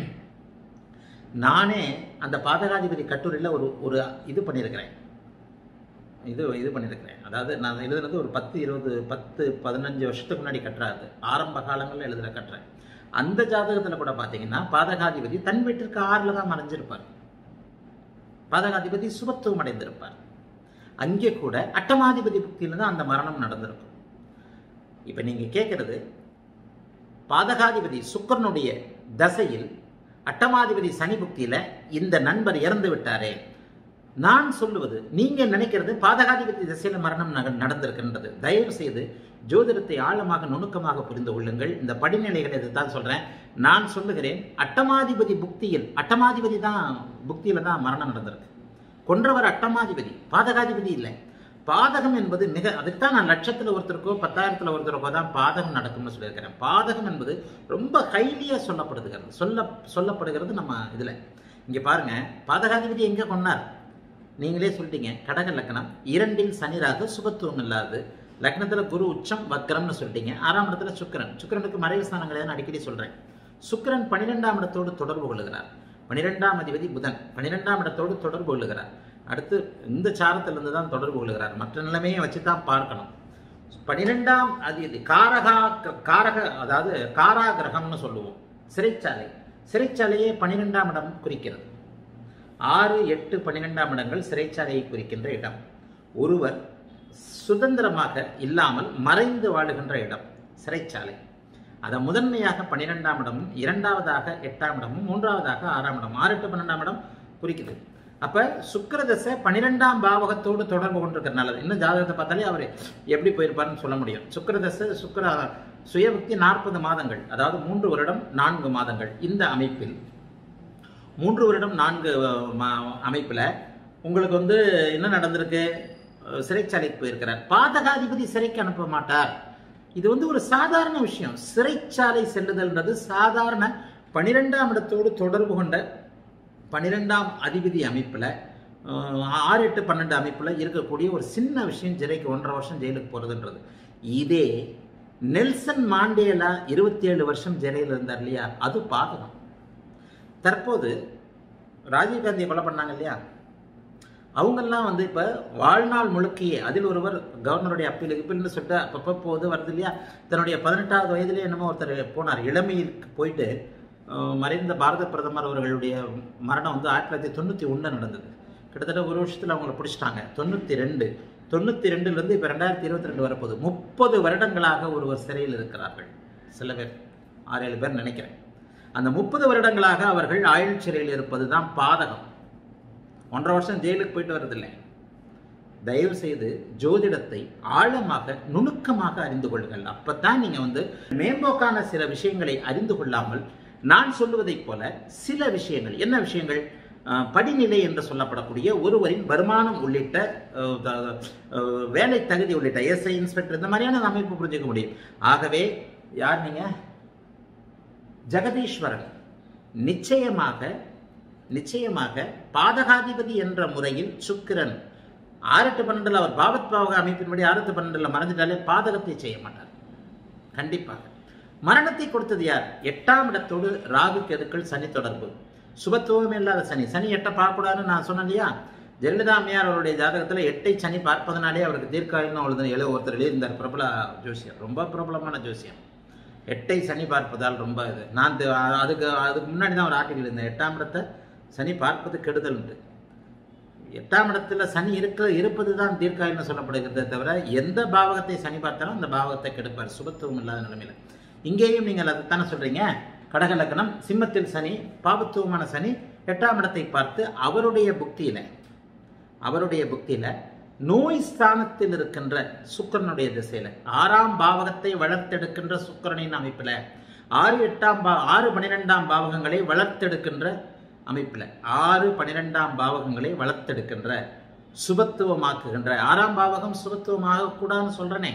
நானே அந்த பாதகாதிபதி கட்டுரையில் ஒரு ஒரு இது பண்ணியிருக்கிறேன் இது இது பண்ணியிருக்கிறேன் அதாவது நான் எழுதுனது ஒரு பத்து இருபது பத்து பதினஞ்சு வருஷத்துக்கு முன்னாடி கட்டுறாரு ஆரம்ப காலங்களில் எழுதுகிற கட்டுறேன் அந்த ஜாதகத்தில் கூட பார்த்தீங்கன்னா பாதகாதிபதி தன் வீட்டிற்கு ஆறில் தான் மறைஞ்சிருப்பார் பாதகாதிபதி சுபத்துவம் அடைந்திருப்பார் அங்கே கூட அட்டமாதிபதி புக்தியில் தான் அந்த மரணம் நடந்திருக்கும் இப்போ நீங்கள் கேட்குறது பாதகாதிபதி சுக்கரனுடைய தசையில் அட்டமாதிபதி சனி புக்தியில் இந்த நண்பர் இறந்து விட்டாரே நான் சொல்லுவது நீங்க நினைக்கிறது பாதகாதிபதி திசையில மரணம் நடந்திருக்கின்றது தயவு செய்து ஜோதிடத்தை ஆழமாக நுணுக்கமாக புரிந்து கொள்ளுங்கள் இந்த படிநிலைகள் இதுதான் சொல்றேன் நான் சொல்லுகிறேன் அட்டமாதிபதி புக்தியில் அட்டமாதிபதி தான் புக்தியில தான் மரணம் நடந்திருக்கு கொன்றவர் அட்டமாதிபதி பாதகாதிபதி இல்லை பாதகம் என்பது மிக அதுக்குதான் நான் லட்சத்துல ஒருத்தருக்கோ பத்தாயிரத்துல ஒருத்தருக்கோ தான் பாதகம் நடக்கும்னு சொல்லியிருக்கிறேன் பாதகம் என்பது ரொம்ப ஹைலியா சொல்லப்படுகிறது சொல்ல சொல்லப்படுகிறது நம்ம இதுல இங்க பாருங்க பாதகாதிபதி எங்க கொண்டார் நீங்களே சொல்லிட்டீங்க கடக லக்கணம் இரண்டில் சனிராக சுபத்துவம் இல்லாது லக்னத்துல குரு உச்சம் வக்கரம்னு சொல்லிட்டீங்க ஆறாம் இடத்துல சுக்கிரன் சுக்கிரனுக்கு மறைவு ஸ்தானங்களை நான் அடிக்கடி சொல்றேன் சுக்கிரன் பன்னிரெண்டாம் இடத்தோடு தொடர்பு கொள்ளுகிறார் பன்னிரெண்டாம் அதிபதி புதன் பன்னிரெண்டாம் இடத்தோடு தொடர்பு கொள்ளுகிறார் அடுத்து இந்த சாரத்திலிருந்து தான் தொடர்பு கொள்ளுகிறார் மற்ற நிலைமையை வச்சு தான் பார்க்கணும் பனிரெண்டாம் அதிபதி காரகா காரக அதாவது காராகிரகம்னு சொல்லுவோம் சிறைச்சாலை சிறைச்சாலையே பன்னிரெண்டாம் இடம் குறிக்கிறது ஆறு எட்டு பன்னிரெண்டாம் இடங்கள் சிறைச்சாலையை குறிக்கின்ற இடம் ஒருவர் சுதந்திரமாக இல்லாமல் மறைந்து வாழுகின்ற இடம் சிறைச்சாலை அதை முதன்மையாக பன்னிரெண்டாம் இடமும் இரண்டாவதாக எட்டாம் இடமும் மூன்றாவதாக ஆறாம் இடம் ஆறு எட்டு பன்னெண்டாம் இடம் குறிக்குது அப்ப சுக்கிரதசை பன்னிரெண்டாம் பாவகத்தோடு தொடர்பு கொண்டிருக்கிறனால இன்னும் ஜாதகத்தை பார்த்தாலே அவர் எப்படி போயிருப்பாருன்னு சொல்ல முடியும் சுக்கிரதசை சுக்கிர சுயபக்தி நாற்பது மாதங்கள் அதாவது மூன்று வருடம் நான்கு மாதங்கள் இந்த அமைப்பில் மூன்று வருடம் நான்கு ம- அமைப்புல உங்களுக்கு வந்து என்ன நடந்திருக்கு அஹ் சிறைச்சாலைக்கு போயிருக்கிறார் பாதகாதிபதி சிறைக்கு அனுப்ப மாட்டார் இது வந்து ஒரு சாதாரண விஷயம் சிறைச்சாலை செல்லுதல்ன்றது சாதாரண பனிரெண்டாம் இடத்தோடு தொடர்பு கொண்ட பன்னிரெண்டாம் அதிபதி அமைப்புல அஹ், ஆறு எட்டு பன்னெண்டு அமைப்புல இருக்கக்கூடிய ஒரு சின்ன விஷயம் சிறைக்கு ஒன்றரை வருஷம் ஜெயிலுக்கு போறதுன்றது இதே நெல்சன் மாண்டேலா இருபத்தி ஏழு வருஷம் ஜெயிலில் இருந்தார் இல்லையா அது பாதகம் தற்போது ராஜீவ்காந்தியை கொலை பண்ணாங்க இல்லையா அவங்கெல்லாம் வந்து இப்போ வாழ்நாள் முழுக்கையே அதில் ஒருவர் கவர்னருடைய அப்பீல் இப்பீல்னு சொல்லிட்டு அப்பப்போ போது வருது இல்லையா தன்னுடைய பதினெட்டாவது வயதிலே என்னமோ ஒருத்தர் போனார் இளமைக்கு போயிட்டு அஹ், மறைந்த பாரத பிரதமர் அவர்களுடைய மரணம் வந்து ஆயிரத்தி தொள்ளாயிரத்தி தொண்ணூற்றி ஒன்று நடந்தது கிட்டத்தட்ட ஒரு வருஷத்தில் அவங்கள பிடிச்சிட்டாங்க தொண்ணூற்றி ரெண்டு தொண்ணூற்றி ரெண்டுலேருந்து இப்போ ரெண்டாயிரத்தி இருபத்தி ரெண்டு வரப்போகுது முப்பது வருடங்களாக ஒருவர் சிறையில் இருக்கிறார்கள் சில பேர் ஆறு ஏழு பேர் நினைக்கிறேன் அந்த முப்பது வருடங்களாக அவர்கள் ஆயுள் சிறையில் இருப்பது தான் பாதகம் ஒன்றரை வருஷம் ஜெயிலுக்கு போயிட்டு வர்றதில்லை தயவு செய்து ஜோதிடத்தை ஆழமாக நுணுக்கமாக அறிந்து கொள்ளுங்கள் அப்பதான் நீங்க வந்து மேம்போக்கான சில விஷயங்களை அறிந்து கொள்ளாமல் நான் சொல்லுவதைப் போல சில விஷயங்கள் என்ன விஷயங்கள் அஹ், படிநிலை என்று சொல்லப்படக்கூடிய ஒருவரின் வருமானம் உள்ளிட்ட அஹ், த- அஹ், வேலை தகுதி உள்ளிட்ட எஸ்ஐ இன்ஸ்பெக்டர் இந்த மாதிரியான அமைப்பு புரிஞ்சுக்க முடியும் ஆகவே யார் நீங்க ஜெகதீஸ்வரன் நிச்சயமாக நிச்சயமாக பாதகாதிபதி என்ற முறையில் சுக்கிரன் ஆறு எட்டு பன்னெண்டுல அவர் பாவத் பாவக அமைப்பின்படி ஆறு எட்டு பன்னெண்டுல மறைஞ்சிட்டாலே பாதகத்தை செய்ய மாட்டார் கண்டிப்பாக மரணத்தை கொடுத்தது யார் எட்டாம் இடத்தோடு ராகு கேதுக்கள் சனி தொடர்பு சுபத்துவம் இல்லாத சனி சனி எட்டை பார்க்கக்கூடாதுன்னு நான் சொன்னேன் இல்லையா ஜெயலலிதா அம்மையார் அவருடைய ஜாதகத்துல எட்டை சனி பார்ப்பதனாலே அவருக்கு தீர்க்காயுன்னு அவளுது எழு ஒருத்தர் எழுதியிருந்தார் பிரபல ஜோசியர் ரொம்ப பிரபலமான ஜோசியம் எட்டை சனி பார்ப்பதால் ரொம்ப இது நான் து- அதுக்கு அதுக்கு முன்னாடி தான் ஒரு ஆர்டிகல் இருந்தேன் எட்டாம் இடத்தை சனி பார்ப்பது கெடுதல்ன்ட்டு எட்டாம் இடத்துல சனி இருக்க இருப்பது தான் தீர்க்காயுன்னு சொல்லப்படுகிறதே தவிர எந்த பாவகத்தை சனி பார்த்தாலும் அந்த பாவகத்தை கெடுப்பார் சுபத்துவம் இல்லாத நிலைமையில இங்கேயும் நீங்கள் அதைத்தானே சொல்றீங்க கடக லக்னம் சிம்மத்தில் சனி பாபத்துவமான சனி எட்டாம் இடத்தை பார்த்து அவருடைய புக்தியில அவருடைய புக்தியில நோய் ஸ்தானத்தில் இருக்கின்ற சுக்கிரனுடைய திசையில ஆறாம் பாவகத்தை வளர்த்தெடுக்கின்ற சுக்கிரனின் அமைப்புல ஆறு எட்டாம் பா ஆறு பன்னிரெண்டாம் பாவகங்களை வளர்த்தெடுக்கின்ற அமைப்புல ஆறு பன்னிரெண்டாம் பாவகங்களை வளர்த்தெடுக்கின்ற சுபத்துவமாக்குகின்ற ஆறாம் பாவகம் சுபத்துவம் ஆகக்கூடாதுன்னு சொல்றனே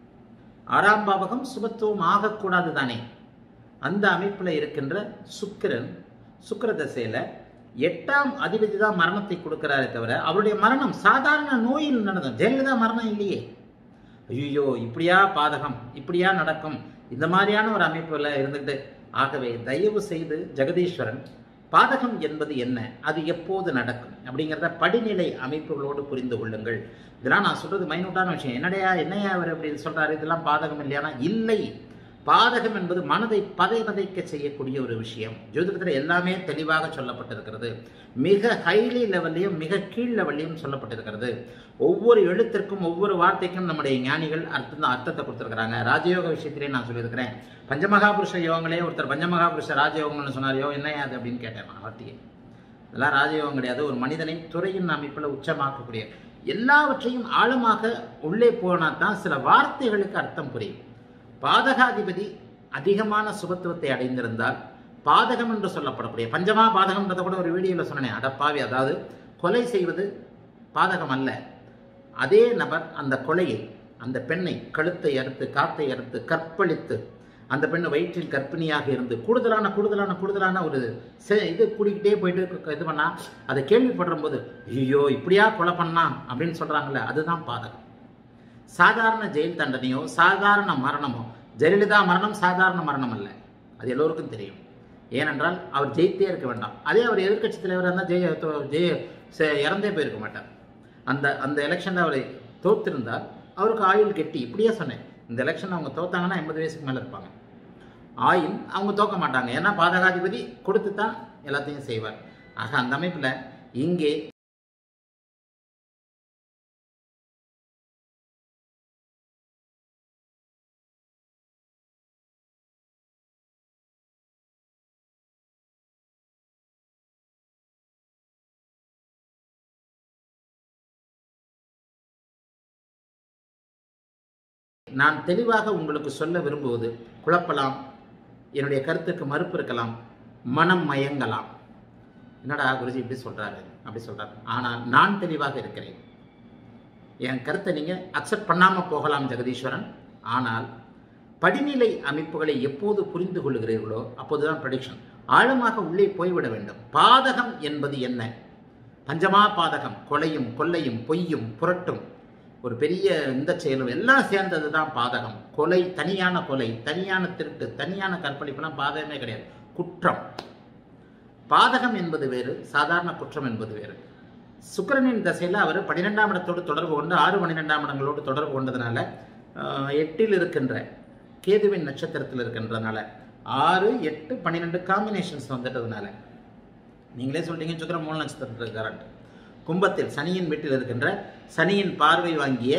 ஆறாம் பாவகம் சுபத்துவம் ஆகக்கூடாது தானே அந்த அமைப்புல இருக்கின்ற சுக்கிரன் சுக்கிர தசையில எட்டாம் அதிபதி தான் மரணத்தை கொடுக்கிறாரே தவிர அவருடைய மரணம் சாதாரண நோயில் நடந்தது ஜெயலலிதா மரணம் இல்லையே ஐயோ இப்படியா பாதகம் இப்படியா நடக்கும் இந்த மாதிரியான ஒரு அமைப்புல இருந்துட்டு ஆகவே தயவு செய்து ஜெகதீஸ்வரன் பாதகம் என்பது என்ன அது எப்போது நடக்கும் அப்படிங்கிறத படிநிலை அமைப்புகளோடு புரிந்து கொள்ளுங்கள் இதெல்லாம் நான் சொல்றது மைனூட்டான விஷயம் என்னடையா என்னையா அவர் அப்படின்னு சொல்றாரு இதெல்லாம் பாதகம் இல்லையானா இல்லை பாதகம் என்பது மனதை பதை பதைக்க செய்யக்கூடிய ஒரு விஷயம் ஜோதிடத்தில் எல்லாமே தெளிவாக சொல்லப்பட்டிருக்கிறது மிக ஹைலி லெவல்லையும் மிக கீழ் லெவல்லையும் சொல்லப்பட்டிருக்கிறது ஒவ்வொரு எழுத்திற்கும் ஒவ்வொரு வார்த்தைக்கும் நம்முடைய ஞானிகள் அர்த்தம் அர்த்தத்தை கொடுத்துருக்கிறாங்க ராஜயோக விஷயத்திலே நான் சொல்லியிருக்கிறேன் பஞ்சமகாபுருஷ யோகங்களே ஒருத்தர் பஞ்சமகாபுருஷ ராஜயோகம்னு சொன்னார் யோ என்ன அது அப்படின்னு கேட்டேன் நான் வார்த்தையை இதெல்லாம் ராஜயோகம் கிடையாது ஒரு மனிதனை துறையின் அமைப்பில் உச்சமாக்கக்கூடிய எல்லாவற்றையும் ஆழமாக உள்ளே போனால் தான் சில வார்த்தைகளுக்கு அர்த்தம் புரியும் பாதகாதிபதி அதிகமான சுபத்துவத்தை அடைந்திருந்தால் பாதகம் என்று சொல்லப்படக்கூடிய பஞ்சமா பாதகம்ன்றத கூட ஒரு வீடியோவில் சொன்னேன் அடப்பாவி அதாவது கொலை செய்வது பாதகம் அல்ல அதே நபர் அந்த கொலையை அந்த பெண்ணை கழுத்தை அறுத்து காத்தை அறுத்து கற்பழித்து அந்த பெண்ணு வயிற்றில் கர்ப்பிணியாக இருந்து கூடுதலான கூடுதலான கூடுதலான ஒரு செ- இது கூடிக்கிட்டே போயிட்டு க- இது பண்ணா அதை கேள்விப்படுற போது ஐயோ இப்படியா கொலை பண்ணா அப்படின்னு சொல்றாங்கல்ல அதுதான் பாதகம் சாதாரண ஜெயில் தண்டனையோ சாதாரண மரணமோ ஜெயலலிதா மரணம் சாதாரண மரணம் அல்ல அது எல்லோருக்கும் தெரியும் ஏனென்றால் அவர் ஜெயித்தே இருக்க வேண்டாம் அதே அவர் எதிர்க்கட்சி தலைவராக இருந்தால் ஜெய தோ- ஜெய சே- இறந்தே போயிருக்க மாட்டார் அந்த அந்த எலெக்ஷனில் அவரை தோத்திருந்தால் அவருக்கு ஆயுள் கெட்டி இப்படியே சொன்னேன் இந்த எலெக்ஷன் அவங்க தோத்தாங்கன்னா எண்பது வயசுக்கு மேலே இருப்பாங்க ஆயில் அவங்க தோக்க மாட்டாங்க ஏன்னா பாதகாதிபதி கொடுத்து தான் எல்லாத்தையும் செய்வார் ஆக அந்த அமைப்பில் இங்கே நான் தெளிவாக உங்களுக்கு சொல்ல விரும்புவது குழப்பலாம் என்னுடைய கருத்துக்கு மறுப்பு இருக்கலாம் மனம் மயங்கலாம் என்னடா குருஜி இப்படி சொல்றாரு அப்படி சொல்றாரு ஆனால் நான் தெளிவாக இருக்கிறேன் என் கருத்தை நீங்க அக்செப்ட் பண்ணாம போகலாம் ஜெகதீஸ்வரன் ஆனால் படிநிலை அமைப்புகளை எப்போது புரிந்து கொள்கிறீர்களோ அப்போதுதான் ப்ரடிக்ஷன் ஆழமாக உள்ளே போய்விட வேண்டும் பாதகம் என்பது என்ன பஞ்சமா பாதகம் கொலையும் கொள்ளையும் பொய்யும் புரட்டும் ஒரு பெரிய இந்த செயலும் எல்லாம் சேர்ந்தது தான் பாதகம் கொலை தனியான கொலை தனியான திருட்டு தனியான கற்பழிப்புலாம் பாதகமே கிடையாது குற்றம் பாதகம் என்பது வேறு சாதாரண குற்றம் என்பது வேறு சுக்கிரனின் தசையில் அவர் பன்னிரெண்டாம் இடத்தோடு தொடர்பு கொண்டு ஆறு பன்னிரெண்டாம் இடங்களோடு தொடர்பு கொண்டதுனால ஆஹ், எட்டில் இருக்கின்ற கேதுவின் நட்சத்திரத்தில் இருக்கின்றதுனால ஆறு எட்டு பன்னிரெண்டு காம்பினேஷன்ஸ் வந்துட்டதுனால நீங்களே சொல்றீங்க சுக்கிரன் மூல நட்சத்திரத்தில் இருக்காரன் கும்பத்தில் சனியின் வீட்டில் இருக்கின்ற சனியின் பார்வை வாங்கிய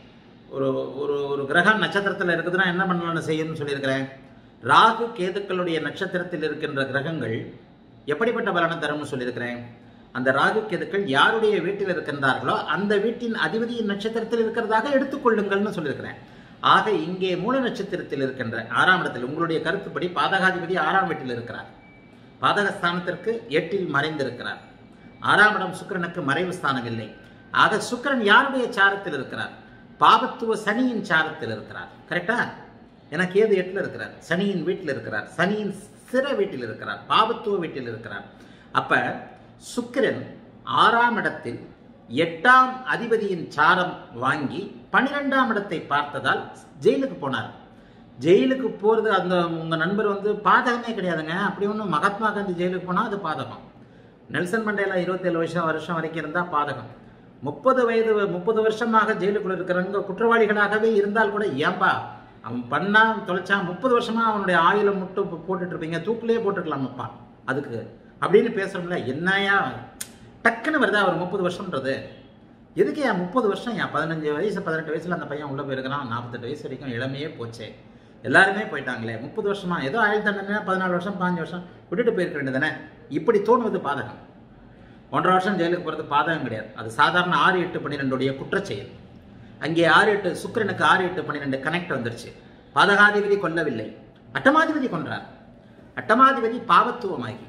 ஒரு ஒரு ஒரு கிரகம் நட்சத்திரத்தில் இருக்குதுன்னா என்ன பண்ணலாம்னு செய்யணும்னு சொல்லியிருக்கிறேன் ராகு கேதுக்களுடைய நட்சத்திரத்தில் இருக்கின்ற கிரகங்கள் எப்படிப்பட்ட பலனை தரும்னு சொல்லியிருக்கிறேன் அந்த ராகு கேதுக்கள் யாருடைய வீட்டில் இருக்கின்றார்களோ அந்த வீட்டின் அதிபதியின் நட்சத்திரத்தில் இருக்கிறதாக எடுத்துக்கொள்ளுங்கள்னு சொல்லியிருக்கிறேன் ஆக இங்கே மூல நட்சத்திரத்தில் இருக்கின்ற ஆறாம் இடத்தில் உங்களுடைய கருத்துப்படி பாதகாதிபதி ஆறாம் வீட்டில் இருக்கிறார் பாதகஸ்தானத்திற்கு எட்டில் மறைந்திருக்கிறார் ஆறாம் இடம் சுக்கிரனுக்கு மறைவு ஸ்தானம் இல்லை ஆக சுக்கிரன் யாருடைய சாரத்தில் இருக்கிறார் பாபத்துவ சனியின் சாரத்தில் இருக்கிறார் கரெக்டா ஏன்னா கேது எட்டில் இருக்கிறார் சனியின் வீட்டில் இருக்கிறார் சனியின் சிற வீட்டில் இருக்கிறார் பாபத்துவ வீட்டில் இருக்கிறார் அப்ப சுக்கிரன் ஆறாம் இடத்தில் எட்டாம் அதிபதியின் சாரம் வாங்கி பன்னிரெண்டாம் இடத்தை பார்த்ததால் ஜெயிலுக்கு போனார் ஜெயிலுக்கு போகிறது அந்த உங்கள் நண்பர் வந்து பாதகமே கிடையாதுங்க அப்படி ஒன்றும் மகாத்மா காந்தி ஜெயிலுக்கு போனால் அது பாதகம் நெல்சன் மண்டேலா இருபத்தேழு வருஷம் வருஷம் வரைக்கும் இருந்தால் பாதகம் முப்பது வயது முப்பது வருஷமாக ஜெயிலுக்குள்ள இருக்கிறவங்க குற்றவாளிகளாகவே இருந்தால் கூட ஏன்பா அவன் பண்ணா தொலைச்சா முப்பது வருஷமா அவனுடைய ஆயுளை மட்டும் போட்டுட்டு இருப்பீங்க தூக்குலேயே போட்டுக்கலாமப்பா அதுக்கு அப்படின்னு பேசுறோம்ல என்னையா டக்குன்னு வருதா ஒரு முப்பது வருஷம்ன்றது எதுக்கு என் முப்பது வருஷம் என் பதினஞ்சு வயசு பதினெட்டு வயசுல அந்த பையன் உள்ள போயிருக்கிறான் நாற்பத்தெட்டு வயசு வரைக்கும் இளமையே போச்சே எல்லாருமே போயிட்டாங்களே முப்பது வருஷமா ஏதோ ஆயுள் தண்டனை பதினாலு வருஷம் பாஞ்சு வருஷம் விட்டுட்டு போயிருக்க வேண்டியதானே இப்படி தோணுவது பாதகம் ஒன்றரை வருஷம் ஜெயிலுக்கு போகிறது பாதகம் கிடையாது அது சாதாரண ஆறு எட்டு பன்னிரெண்டுடைய குற்றச்செயல் அங்கே ஆறு எட்டு சுக்கிரனுக்கு ஆறு எட்டு பன்னிரெண்டு கனெக்ட் வந்துருச்சு பாதகாதிபதி கொல்லவில்லை அட்டமாதிபதி கொன்றார் அட்டமாதிபதி பாவத்துவமாகி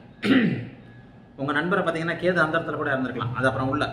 உங்க நண்பரை பார்த்தீங்கன்னா கேது அந்தரத்தில் கூட இருந்திருக்கலாம் அது அப்புறம் உள்ள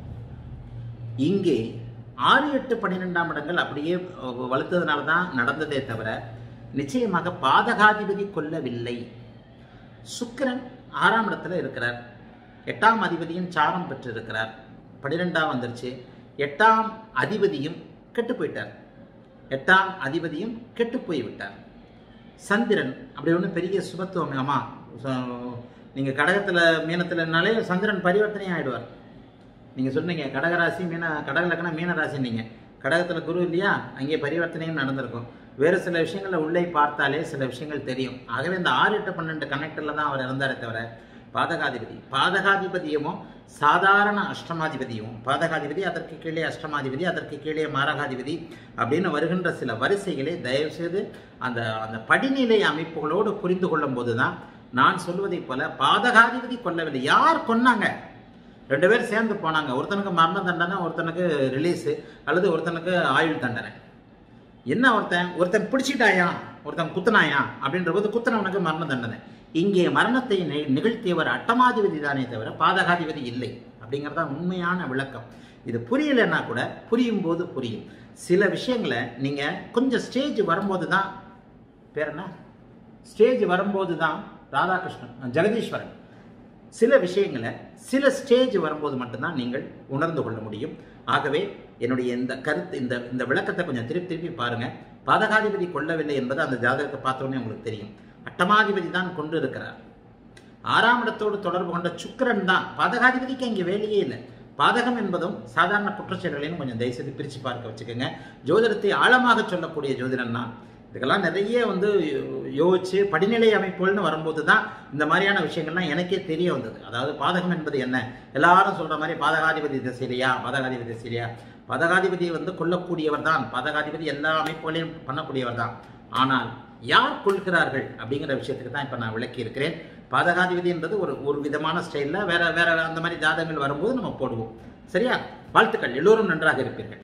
இங்கே ஆறு எட்டு பன்னிரெண்டாம் இடங்கள் அப்படியே அஹ், வலுத்ததுனால தான் நடந்ததே தவிர நிச்சயமாக பாதகாதிபதி கொல்லவில்லை சுக்கிரன் ஆறாம் இடத்துல இருக்கிறார் எட்டாம் அதிபதியும் சாரம் பெற்றிருக்கிறார் பன்னிரெண்டாம் வந்துருச்சு எட்டாம் அதிபதியும் கெட்டு போயிட்டார் எட்டாம் அதிபதியும் கெட்டு போய் விட்டார் சந்திரன் அப்படி ஒன்றும் பெரிய சுபத்துவம் ஆமா ச- நீங்க கடகத்துல மீனத்துலனாலே சந்திரன் பரிவர்த்தனை ஆயிடுவார் நீங்க சொன்னீங்க கடகராசி மீன கடக லக்னம் மீன ராசி நீங்க கடகத்துல குரு இல்லையா அங்கே பரிவர்த்தனையும் நடந்திருக்கும் வேறு சில விஷயங்களை உள்ளே பார்த்தாலே சில விஷயங்கள் தெரியும் ஆகவே இந்த ஆறு எட்டு பன்னெண்டு கனெக்டர்ல தான் அவர் இருந்தாரே தவிர பாதகாதிபதி பாதகாதிபதியமோ சாதாரண அஷ்டமாதிபதியும் பாதகாதிபதி அதற்கு கீழே அஷ்டமாதிபதி அதற்கு கீழே மாரகாதிபதி அப்படின்னு வருகின்ற சில வரிசைகளை தயவு செய்து அந்த அந்த படிநிலை அமைப்புகளோடு புரிந்து கொள்ளும் போதுதான் நான் சொல்வதைப் போல பாதகாதிபதி கொல்லவில்லை யார் கொன்னாங்க ரெண்டு பேர் சேர்ந்து போனாங்க ஒருத்தனுக்கு மரண தண்டனை ஒருத்தனுக்கு ரிலீஸு அல்லது ஒருத்தனுக்கு ஆயுள் தண்டனை என்ன ஒருத்தன் ஒருத்தன் பிடிச்சிட்டாயா ஒருத்தன் குத்துனாயா அப்படின்ற போது குத்துனவனுக்கு மரண தண்டனை இங்கே மரணத்தை நி- நிகழ்த்தியவர் அட்டமாதிபதி தானே தவிர பாதகாதிபதி இல்லை அப்படிங்கிறது தான் உண்மையான விளக்கம் இது புரியலைன்னா கூட புரியும் போது புரியும் சில விஷயங்களை நீங்க கொஞ்சம் ஸ்டேஜ் வரும்போது தான் பேர் என்ன ஸ்டேஜ் வரும்போது தான் ராதாகிருஷ்ணன் ஜெகதீஸ்வரன் சில விஷயங்களை சில ஸ்டேஜ் வரும்போது மட்டும்தான் நீங்கள் உணர்ந்து கொள்ள முடியும் ஆகவே என்னுடைய இந்த கருத்து இந்த இந்த விளக்கத்தை கொஞ்சம் திருப்பி திருப்பி பாருங்க பாதகாதிபதி கொள்ளவில்லை என்பது அந்த ஜாதகத்தை பார்த்தோன்னே உங்களுக்கு தெரியும் அட்டமாதிபதி தான் கொண்டு இருக்கிறார் ஆறாம் இடத்தோடு தொடர்பு கொண்ட சுக்கிரன் தான் பாதகாதிபதிக்கு அங்கே வேலையே இல்லை பாதகம் என்பதும் சாதாரண குற்றச்செயல்களையும் கொஞ்சம் தயவுசெய்து பிரித்து பார்க்க வச்சுக்கோங்க ஜோதிடத்தை ஆழமாக சொல்லக்கூடிய ஜோதிடன் தான் இதுக்கெல்லாம் நிறைய வந்து யோசிச்சு படிநிலை அமைப்புகள்னு வரும்போது தான் இந்த மாதிரியான விஷயங்கள்லாம் எனக்கே தெரிய வந்தது அதாவது பாதகம் என்பது என்ன எல்லாரும் சொல்ற மாதிரி பாதகாதிபதி திசையிலையா பாதகாதிபதி திசையிலையா பாதகாதிபதியை வந்து கொல்லக்கூடியவர் தான் பாதகாதிபதி எல்லா அமைப்புகளையும் பண்ணக்கூடியவர் தான் ஆனால் யார் கொள்கிறார்கள் அப்படிங்கிற விஷயத்துக்கு தான் இப்போ நான் விளக்கி இருக்கிறேன் பாதகாதிபதி என்பது ஒரு ஒரு விதமான ஸ்டைலில் வேற வேற அந்த மாதிரி ஜாதகங்கள் வரும்போது நம்ம போடுவோம் சரியா வாழ்த்துக்கள் எல்லோரும் நன்றாக இருப்பீர்கள்